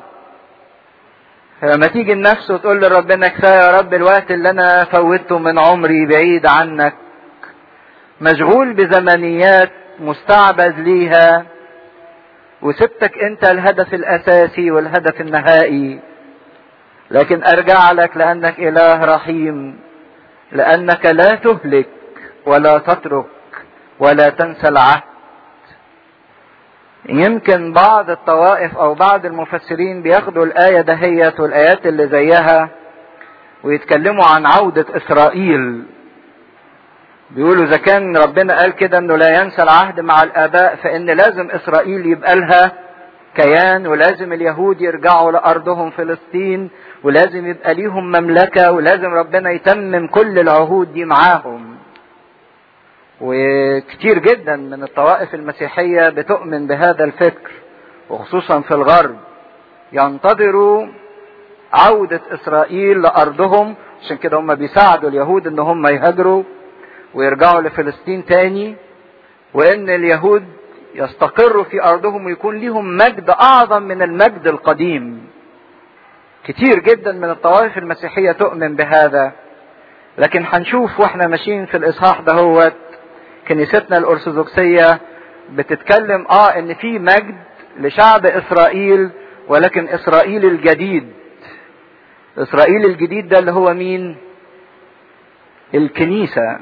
لما تيجي النفس وتقول لربنا كفاية يا رب الوقت اللي أنا فوتته من عمري بعيد عنك مشغول بزمنيات مستعبد ليها وسبتك أنت الهدف الأساسي والهدف النهائي لكن أرجع لك لأنك إله رحيم لأنك لا تهلك ولا تترك ولا تنسى العهد يمكن بعض الطوائف او بعض المفسرين بياخدوا الايه دهيت والايات اللي زيها ويتكلموا عن عوده اسرائيل بيقولوا اذا كان ربنا قال كده انه لا ينسى العهد مع الاباء فان لازم اسرائيل يبقى لها كيان ولازم اليهود يرجعوا لارضهم فلسطين ولازم يبقى ليهم مملكه ولازم ربنا يتمم كل العهود دي معاهم وكتير جدا من الطوائف المسيحية بتؤمن بهذا الفكر وخصوصا في الغرب ينتظروا عودة إسرائيل لأرضهم عشان كده هم بيساعدوا اليهود إن هم يهاجروا ويرجعوا لفلسطين تاني وإن اليهود يستقروا في أرضهم ويكون ليهم مجد أعظم من المجد القديم كتير جدا من الطوائف المسيحية تؤمن بهذا لكن هنشوف واحنا ماشيين في الإصحاح دهوت كنيستنا الأرثوذكسية بتتكلم اه ان في مجد لشعب اسرائيل ولكن اسرائيل الجديد اسرائيل الجديد ده اللي هو مين الكنيسة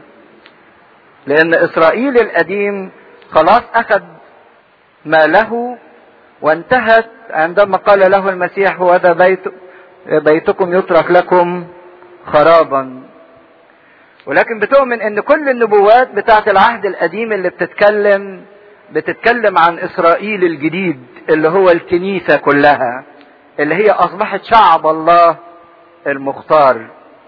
لان اسرائيل القديم خلاص اخذ ما له وانتهت عندما قال له المسيح هو هذا بيت بيتكم يترك لكم خرابا ولكن بتؤمن ان كل النبوات بتاعت العهد القديم اللي بتتكلم بتتكلم عن اسرائيل الجديد اللي هو الكنيسة كلها اللي هي اصبحت شعب الله المختار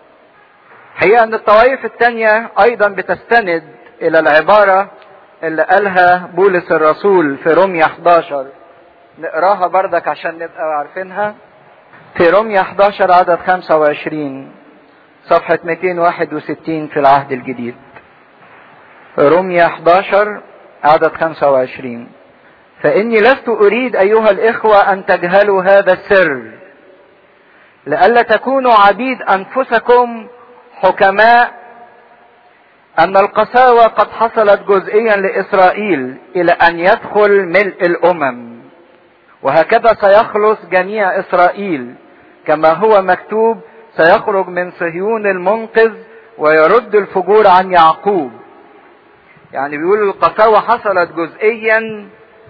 حقيقة ان الطوائف التانية ايضا بتستند الى العبارة اللي قالها بولس الرسول في روميا 11 نقراها بردك عشان نبقى عارفينها في روميا 11 عدد 25 صفحة 261 في العهد الجديد روميا 11 عدد 25 فإني لست أريد أيها الإخوة أن تجهلوا هذا السر لئلا تكونوا عبيد أنفسكم حكماء أن القساوة قد حصلت جزئيا لإسرائيل إلى أن يدخل ملء الأمم وهكذا سيخلص جميع إسرائيل كما هو مكتوب سيخرج من صهيون المنقذ ويرد الفجور عن يعقوب يعني بيقول القساوة حصلت جزئيا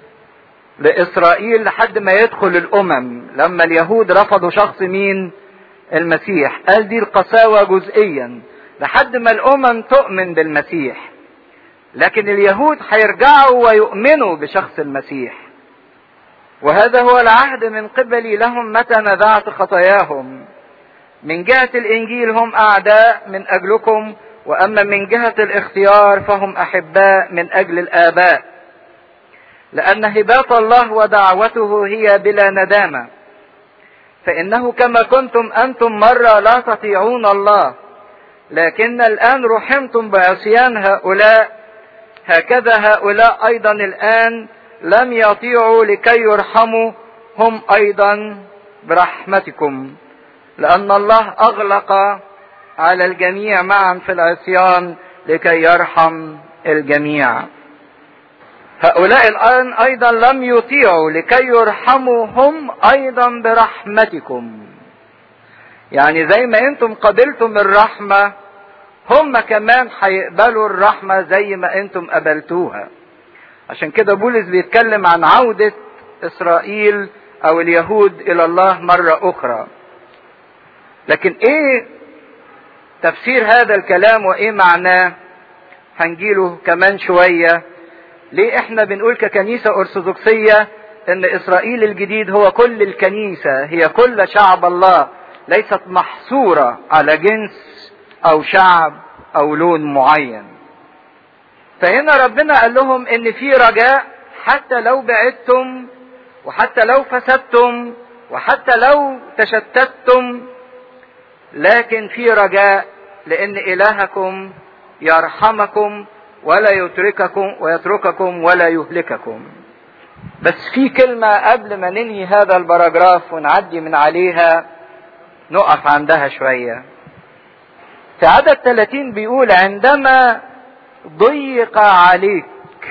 لإسرائيل لحد ما يدخل الأمم لما اليهود رفضوا شخص مين المسيح قال دي القساوة جزئيا لحد ما الأمم تؤمن بالمسيح لكن اليهود هيرجعوا ويؤمنوا بشخص المسيح وهذا هو العهد من قبلي لهم متى نزعت خطاياهم من جهة الإنجيل هم أعداء من أجلكم وأما من جهة الاختيار فهم أحباء من أجل الآباء لأن هبات الله ودعوته هي بلا ندامة فإنه كما كنتم أنتم مرة لا تطيعون الله لكن الآن رحمتم بعصيان هؤلاء هكذا هؤلاء أيضا الآن لم يطيعوا لكي يرحموا هم أيضا برحمتكم لأن الله أغلق على الجميع معا في العصيان لكي يرحم الجميع هؤلاء الآن أيضا لم يطيعوا لكي يرحموا هم أيضا برحمتكم يعني زي ما انتم قبلتم الرحمة هم كمان هيقبلوا الرحمة زي ما انتم قبلتوها عشان كده بولس بيتكلم عن عودة إسرائيل أو اليهود إلى الله مرة أخرى لكن إيه تفسير هذا الكلام وإيه معناه هنجيله كمان شوية ليه احنا بنقول ككنيسة أرثوذكسية ان إسرائيل الجديد هو كل الكنيسة هي كل شعب الله ليست محصورة على جنس أو شعب أو لون معين فهنا ربنا قال لهم ان في رجاء حتى لو بعدتم وحتى لو فسدتم وحتى لو تشتتم لكن في رجاء لان الهكم يرحمكم ولا يترككم ويترككم ولا يهلككم بس في كلمة قبل ما ننهي هذا البراجراف ونعدي من عليها نقف عندها شوية في عدد 30 بيقول عندما ضيق عليك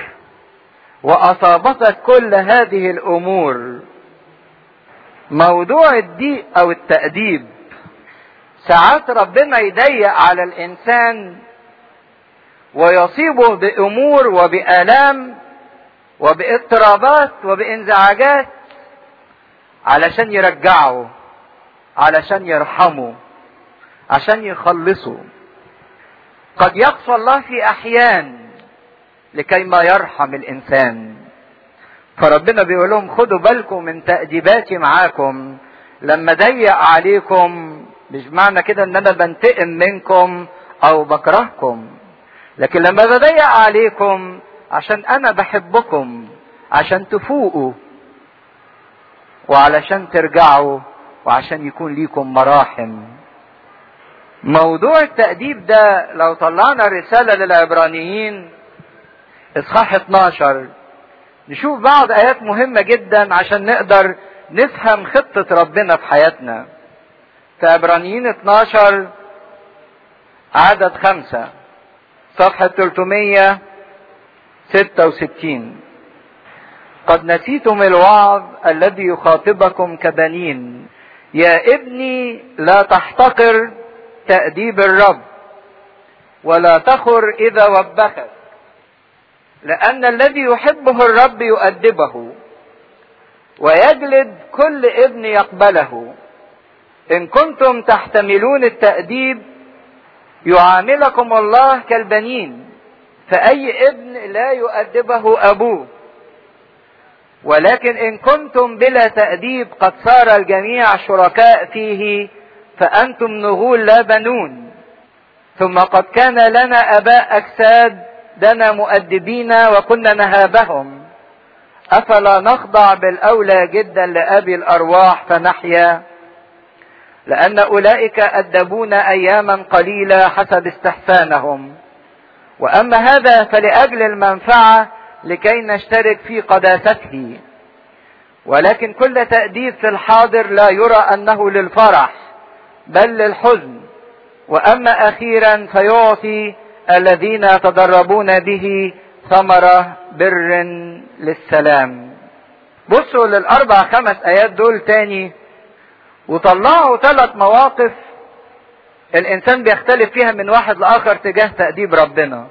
واصابتك كل هذه الامور موضوع الضيق او التاديب ساعات ربنا يضيق على الانسان ويصيبه بامور وبالام وباضطرابات وبانزعاجات علشان يرجعه علشان يرحمه عشان يخلصه قد يقصى الله في احيان لكي ما يرحم الانسان فربنا بيقول لهم خدوا بالكم من تأديباتي معاكم لما ضيق عليكم مش معنى كده ان انا بنتقم منكم او بكرهكم لكن لما بضيق عليكم عشان انا بحبكم عشان تفوقوا وعلشان ترجعوا وعشان يكون ليكم مراحم موضوع التأديب ده لو طلعنا الرسالة للعبرانيين اصحاح 12 نشوف بعض ايات مهمة جدا عشان نقدر نفهم خطة ربنا في حياتنا في عبرانيين 12 عدد خمسة صفحة 366 قد نسيتم الوعظ الذي يخاطبكم كبنين يا ابني لا تحتقر تأديب الرب ولا تخر إذا وبخك لأن الذي يحبه الرب يؤدبه ويجلد كل ابن يقبله إن كنتم تحتملون التأديب يعاملكم الله كالبنين فأي ابن لا يؤدبه أبوه ولكن إن كنتم بلا تأديب قد صار الجميع شركاء فيه فأنتم نغول لا بنون ثم قد كان لنا أباء أجساد لنا مؤدبين وكنا نهابهم أفلا نخضع بالأولى جدا لأبي الأرواح فنحيا لأن أولئك أدبونا أياما قليلة حسب استحسانهم وأما هذا فلأجل المنفعة لكي نشترك في قداسته ولكن كل تأديب في الحاضر لا يرى أنه للفرح بل للحزن وأما أخيرا فيعطي الذين يتدربون به ثمرة بر للسلام بصوا للأربع خمس آيات دول تاني وطلعوا ثلاث مواقف الإنسان بيختلف فيها من واحد لآخر تجاه تأديب ربنا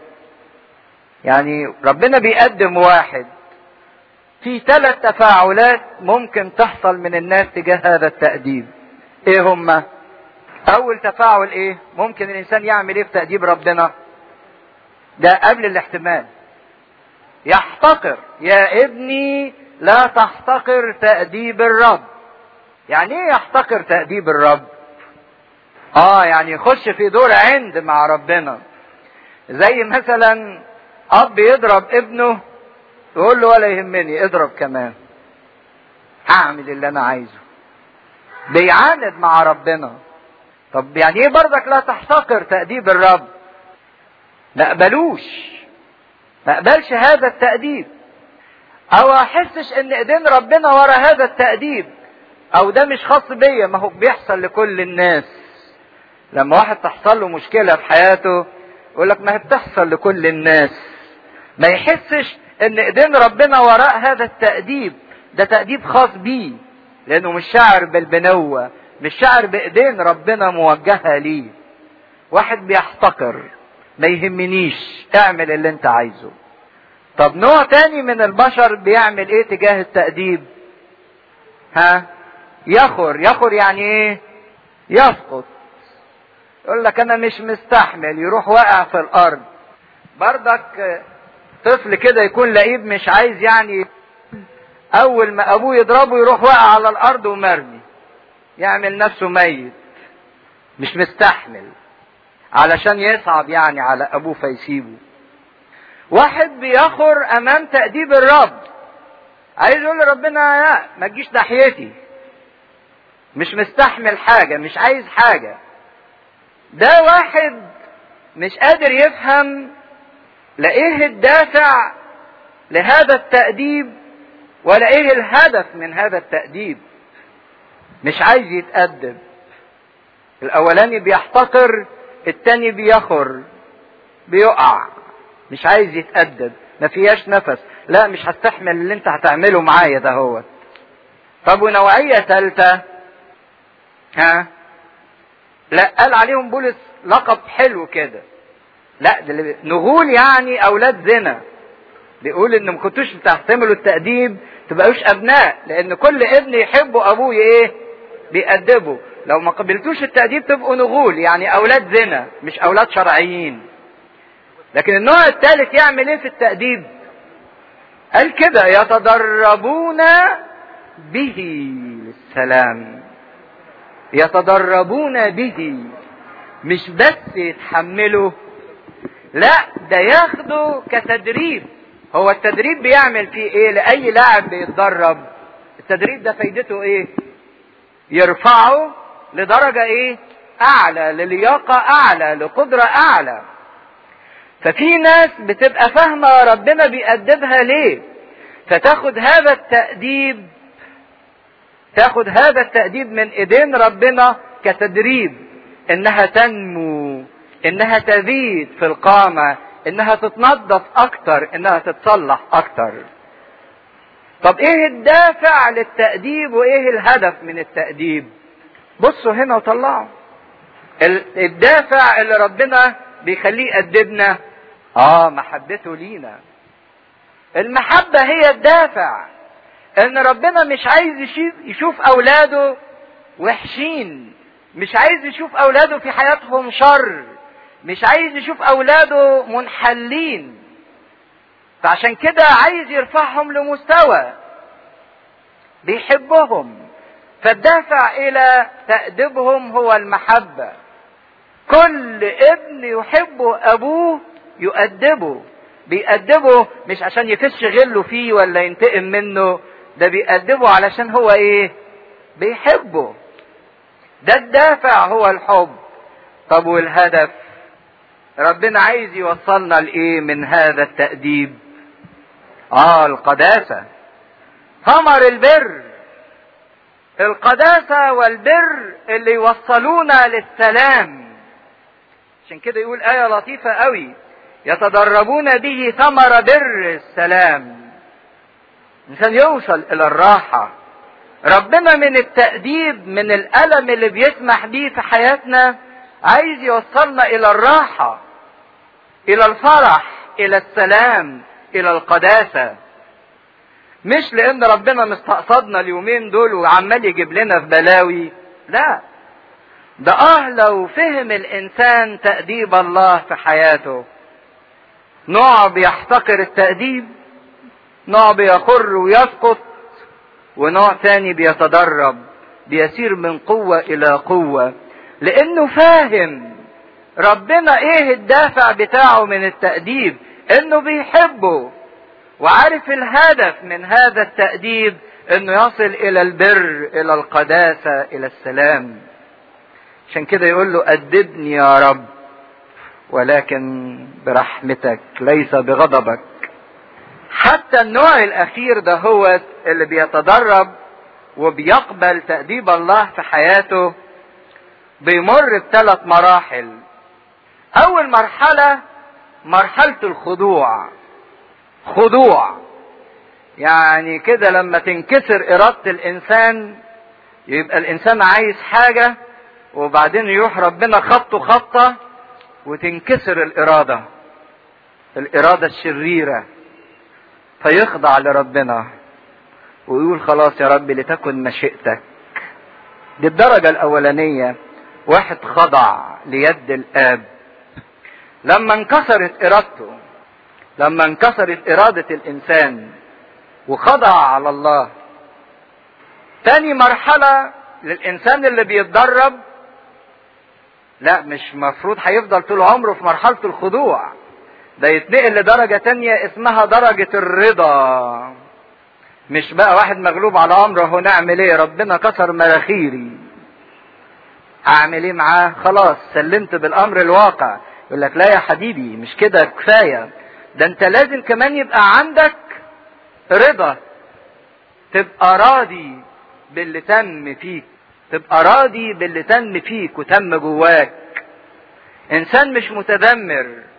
يعني ربنا بيقدم واحد في ثلاث تفاعلات ممكن تحصل من الناس تجاه هذا التأديب ايه هما اول تفاعل ايه ممكن الانسان يعمل ايه في تأديب ربنا ده قبل الاحتمال يحتقر يا ابني لا تحتقر تأديب الرب يعني ايه يحتقر تأديب الرب اه يعني يخش في دور عند مع ربنا زي مثلا اب يضرب ابنه يقول له ولا يهمني اضرب كمان هعمل اللي انا عايزه بيعاند مع ربنا طب يعني ايه برضك لا تحتقر تأديب الرب ما اقبلوش ما اقبلش هذا التأديب او احسش ان ايدين ربنا ورا هذا التأديب او ده مش خاص بيا ما هو بيحصل لكل الناس لما واحد تحصل له مشكلة في حياته يقول لك ما هي بتحصل لكل الناس ما يحسش ان ايدين ربنا وراء هذا التأديب ده تأديب خاص بيه لانه مش شاعر بالبنوة مش شاعر بايدين ربنا موجهة ليه واحد بيحتقر ما يهمنيش اعمل اللي انت عايزه طب نوع تاني من البشر بيعمل ايه تجاه التأديب ها يخر يخر يعني ايه يسقط يقول لك انا مش مستحمل يروح واقع في الارض بردك طفل كده يكون لئيب مش عايز يعني اول ما ابوه يضربه يروح واقع على الارض ومرمي يعمل نفسه ميت مش مستحمل علشان يصعب يعني على ابوه فيسيبه واحد بيخر امام تأديب الرب عايز يقول لربنا لا ما تجيش ناحيتي مش مستحمل حاجة مش عايز حاجة ده واحد مش قادر يفهم لا ايه الدافع لهذا التأديب ولا ايه الهدف من هذا التأديب مش عايز يتأدب الاولاني بيحتقر التاني بيخر بيقع مش عايز يتأدب ما فيهاش نفس لا مش هستحمل اللي انت هتعمله معايا ده هو طب ونوعية ثالثة ها لا قال عليهم بولس لقب حلو كده لا ده نغول يعني اولاد زنا بيقول ان ما كنتوش بتحتملوا التأديب تبقوش ابناء لان كل ابن يحبه ابوه ايه بيأدبه لو ما قبلتوش التأديب تبقوا نغول يعني اولاد زنا مش اولاد شرعيين لكن النوع الثالث يعمل ايه في التأديب قال كده يتدربون به للسلام يتدربون به مش بس يتحملوا لا ده ياخده كتدريب هو التدريب بيعمل فيه ايه لاي لاعب بيتدرب التدريب ده فايدته ايه يرفعه لدرجة ايه اعلى للياقة اعلى لقدرة اعلى ففي ناس بتبقى فاهمة ربنا بيأدبها ليه فتاخد هذا التأديب تاخد هذا التأديب من ايدين ربنا كتدريب انها تنمو انها تزيد في القامة انها تتنظف اكتر انها تتصلح اكتر طب ايه الدافع للتأديب وايه الهدف من التأديب بصوا هنا وطلعوا الدافع اللي ربنا بيخليه يأدبنا اه محبته لينا المحبة هي الدافع ان ربنا مش عايز يشوف اولاده وحشين مش عايز يشوف اولاده في حياتهم شر مش عايز يشوف اولاده منحلين فعشان كده عايز يرفعهم لمستوى بيحبهم فالدافع الى تأديبهم هو المحبة كل ابن يحبه ابوه يؤدبه بيأدبه مش عشان يفش غله فيه ولا ينتقم منه ده بيأدبه علشان هو ايه بيحبه ده الدافع هو الحب طب والهدف ربنا عايز يوصلنا لايه من هذا التأديب اه القداسة ثمر البر القداسة والبر اللي يوصلونا للسلام عشان كده يقول آية لطيفة قوي يتدربون به ثمر بر السلام الإنسان يوصل إلى الراحة ربنا من التأديب من الألم اللي بيسمح بيه في حياتنا عايز يوصلنا إلى الراحة إلى الفرح إلى السلام إلى القداسة مش لأن ربنا مستقصدنا اليومين دول وعمال يجيب لنا في بلاوي لا ده اه لو فهم الإنسان تأديب الله في حياته نوع بيحتقر التأديب نوع بيخر ويسقط ونوع تاني بيتدرب بيسير من قوة إلى قوة لأنه فاهم ربنا إيه الدافع بتاعه من التأديب إنه بيحبه وعارف الهدف من هذا التأديب إنه يصل إلى البر إلى القداسة إلى السلام عشان كده يقول له أدبني يا رب ولكن برحمتك ليس بغضبك حتى النوع الاخير ده هو اللي بيتدرب وبيقبل تأديب الله في حياته بيمر بثلاث مراحل اول مرحلة مرحلة الخضوع خضوع يعني كده لما تنكسر ارادة الانسان يبقى الانسان عايز حاجة وبعدين يروح ربنا خطه خطة وتنكسر الارادة الارادة الشريرة فيخضع لربنا ويقول خلاص يا رب لتكن مشيئتك دي الدرجة الأولانية واحد خضع ليد الآب لما انكسرت إرادته لما انكسرت إرادة الإنسان وخضع على الله تاني مرحلة للإنسان اللي بيتدرب لا مش مفروض هيفضل طول عمره في مرحلة الخضوع ده يتنقل لدرجة تانية اسمها درجة الرضا مش بقى واحد مغلوب على امره هو نعمل ايه ربنا كسر مراخيري اعمل ايه معاه خلاص سلمت بالامر الواقع يقول لك لا يا حبيبي مش كده كفاية ده انت لازم كمان يبقى عندك رضا تبقى راضي باللي تم فيك تبقى راضي باللي تم فيك وتم جواك انسان مش متذمر